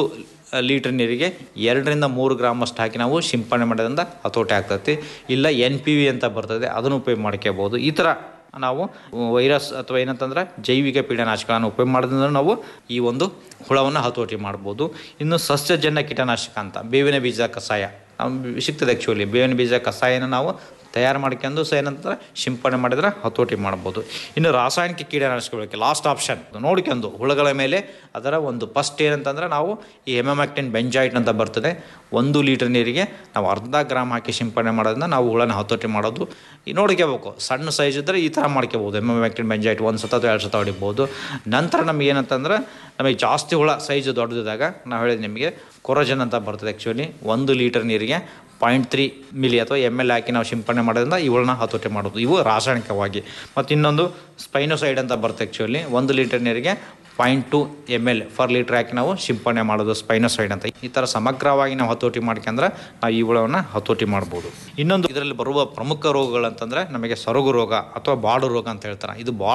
ಲೀಟರ್ ನೀರಿಗೆ ಎರಡರಿಂದ ಮೂರು ಗ್ರಾಮ್ ಅಷ್ಟು ಹಾಕಿ ನಾವು ಸಿಂಪಡಣೆ ಮಾಡೋದ್ರಿಂದ ಹತೋಟಿ ಆಗ್ತೈತಿ ಇಲ್ಲ ಎನ್ ಪಿ ವಿ ಅಂತ ಬರ್ತದೆ ಅದನ್ನು ಉಪಯೋಗ ಮಾಡ್ಕೋಬೋದು ಈ ಥರ ನಾವು ವೈರಸ್ ಅಥವಾ ಏನಂತಂದ್ರೆ ಜೈವಿಕ ಪೀಡನಾಶಕಗಳನ್ನು ಉಪಯೋಗ ಮಾಡೋದ್ರಿಂದ ನಾವು ಈ ಒಂದು ಹುಳವನ್ನು ಹತೋಟಿ ಮಾಡ್ಬೋದು ಇನ್ನು ಸಸ್ಯಜನ್ಯ ಕೀಟನಾಶಕ ಅಂತ ಬೇವಿನ ಬೀಜ ಕಷಾಯ ನಮ್ಗೆ ಸಿಗ್ತದೆ ಆ್ಯಕ್ಚುಲಿ ಬೇವಿನ ಬೀಜ ಕಷಾಯನ ನಾವು ತಯಾರು ಮಾಡ್ಕೊಂಡು ಸಹ ಏನಂತಾರೆ ಸಿಂಪಡಣೆ ಮಾಡಿದ್ರೆ ಹತೋಟಿ ಮಾಡ್ಬೋದು ಇನ್ನು ರಾಸಾಯನಿಕ ಕೀಟನಾಶಕಗಳಿಗೆ ಲಾಸ್ಟ್ ಆಪ್ಷನ್ ನೋಡ್ಕೊಂಡು ಹುಳುಗಳ ಮೇಲೆ ಅದರ ಒಂದು ಫಸ್ಟ್ ಏನಂತಂದ್ರೆ ನಾವು ಈ ಹೆಮಮ್ಯಾಕ್ಟಿನ್ ಬೆಂಜಾಯ್ಟ್ ಅಂತ ಬರ್ತದೆ ಒಂದು ಲೀಟರ್ ನೀರಿಗೆ ನಾವು ಅರ್ಧ ಗ್ರಾಮ್ ಹಾಕಿ ಸಿಂಪಡಣೆ ಮಾಡೋದ್ರಿಂದ ನಾವು ಹುಳನ ಹತೋಟಿ ಮಾಡೋದು ಈ ನೋಡ್ಕೋಬೇಕು ಸಣ್ಣ ಸೈಜ್ ಇದ್ದರೆ ಈ ಥರ ಮಾಡ್ಕೋಬೋದು ಹೆಮಮ್ಯಾಕ್ಟಿನ್ ಬೆಂಜಾಯ್ಟ್ ಒಂದು ಸತ ಅಥವಾ ಎರಡು ಸತ ಹೊಡಿಬೋದು ನಂತರ ನಮ್ಗೆ ಏನಂತಂದ್ರೆ ನಮಗೆ ಜಾಸ್ತಿ ಹುಳ ಸೈಜ್ ದೊಡ್ಡದಿದ್ದಾಗ ನಾವು ಹೇಳಿದ ನಿಮಗೆ ಕೊರೋಜನ್ ಅಂತ ಬರ್ತದೆ ಆ್ಯಕ್ಚುಲಿ ಒಂದು ಲೀಟರ್ ನೀರಿಗೆ ಪಾಯಿಂಟ್ ತ್ರೀ ಮಿಲಿ ಅಥವಾ ಎಮ್ ಎಲ್ ಹಾಕಿ ನಾವು ಸಿಂಪಡಣೆ ಮಾಡೋದ್ರಿಂದ ಇವುಗಳನ್ನ ಹತೋಟಿ ಮಾಡೋದು ಇವು ರಾಸಾಯನಿಕವಾಗಿ ಮತ್ತು ಇನ್ನೊಂದು ಸ್ಪೈನೋಸೈಡ್ ಅಂತ ಬರುತ್ತೆ ಆ್ಯಕ್ಚುಲಿ ಒಂದು ಲೀಟರ್ ನೀರಿಗೆ point two M L per litre ಹಾಕಿ ನಾವು ಸಿಂಪಡಣೆ ಮಾಡೋದು ಸ್ಪೈನೋಸೈಡ್ ಅಂತ ಈ ಥರ ಸಮಗ್ರವಾಗಿ ನಾವು ಹತೋಟಿ ಮಾಡ್ಕೊಂಡ್ರೆ ನಾವು ಈ ಹುಳವನ್ನು ಹತೋಟಿ ಮಾಡ್ಬೋದು ಇನ್ನೊಂದು ಇದರಲ್ಲಿ ಬರುವ ಪ್ರಮುಖ ರೋಗಗಳಂತಂದ್ರೆ ನಮಗೆ ಸೊರಗು ರೋಗ ಅಥವಾ ಬಾಡು ರೋಗ ಅಂತ ಹೇಳ್ತಾರೆ ಇದು ಭಾಳ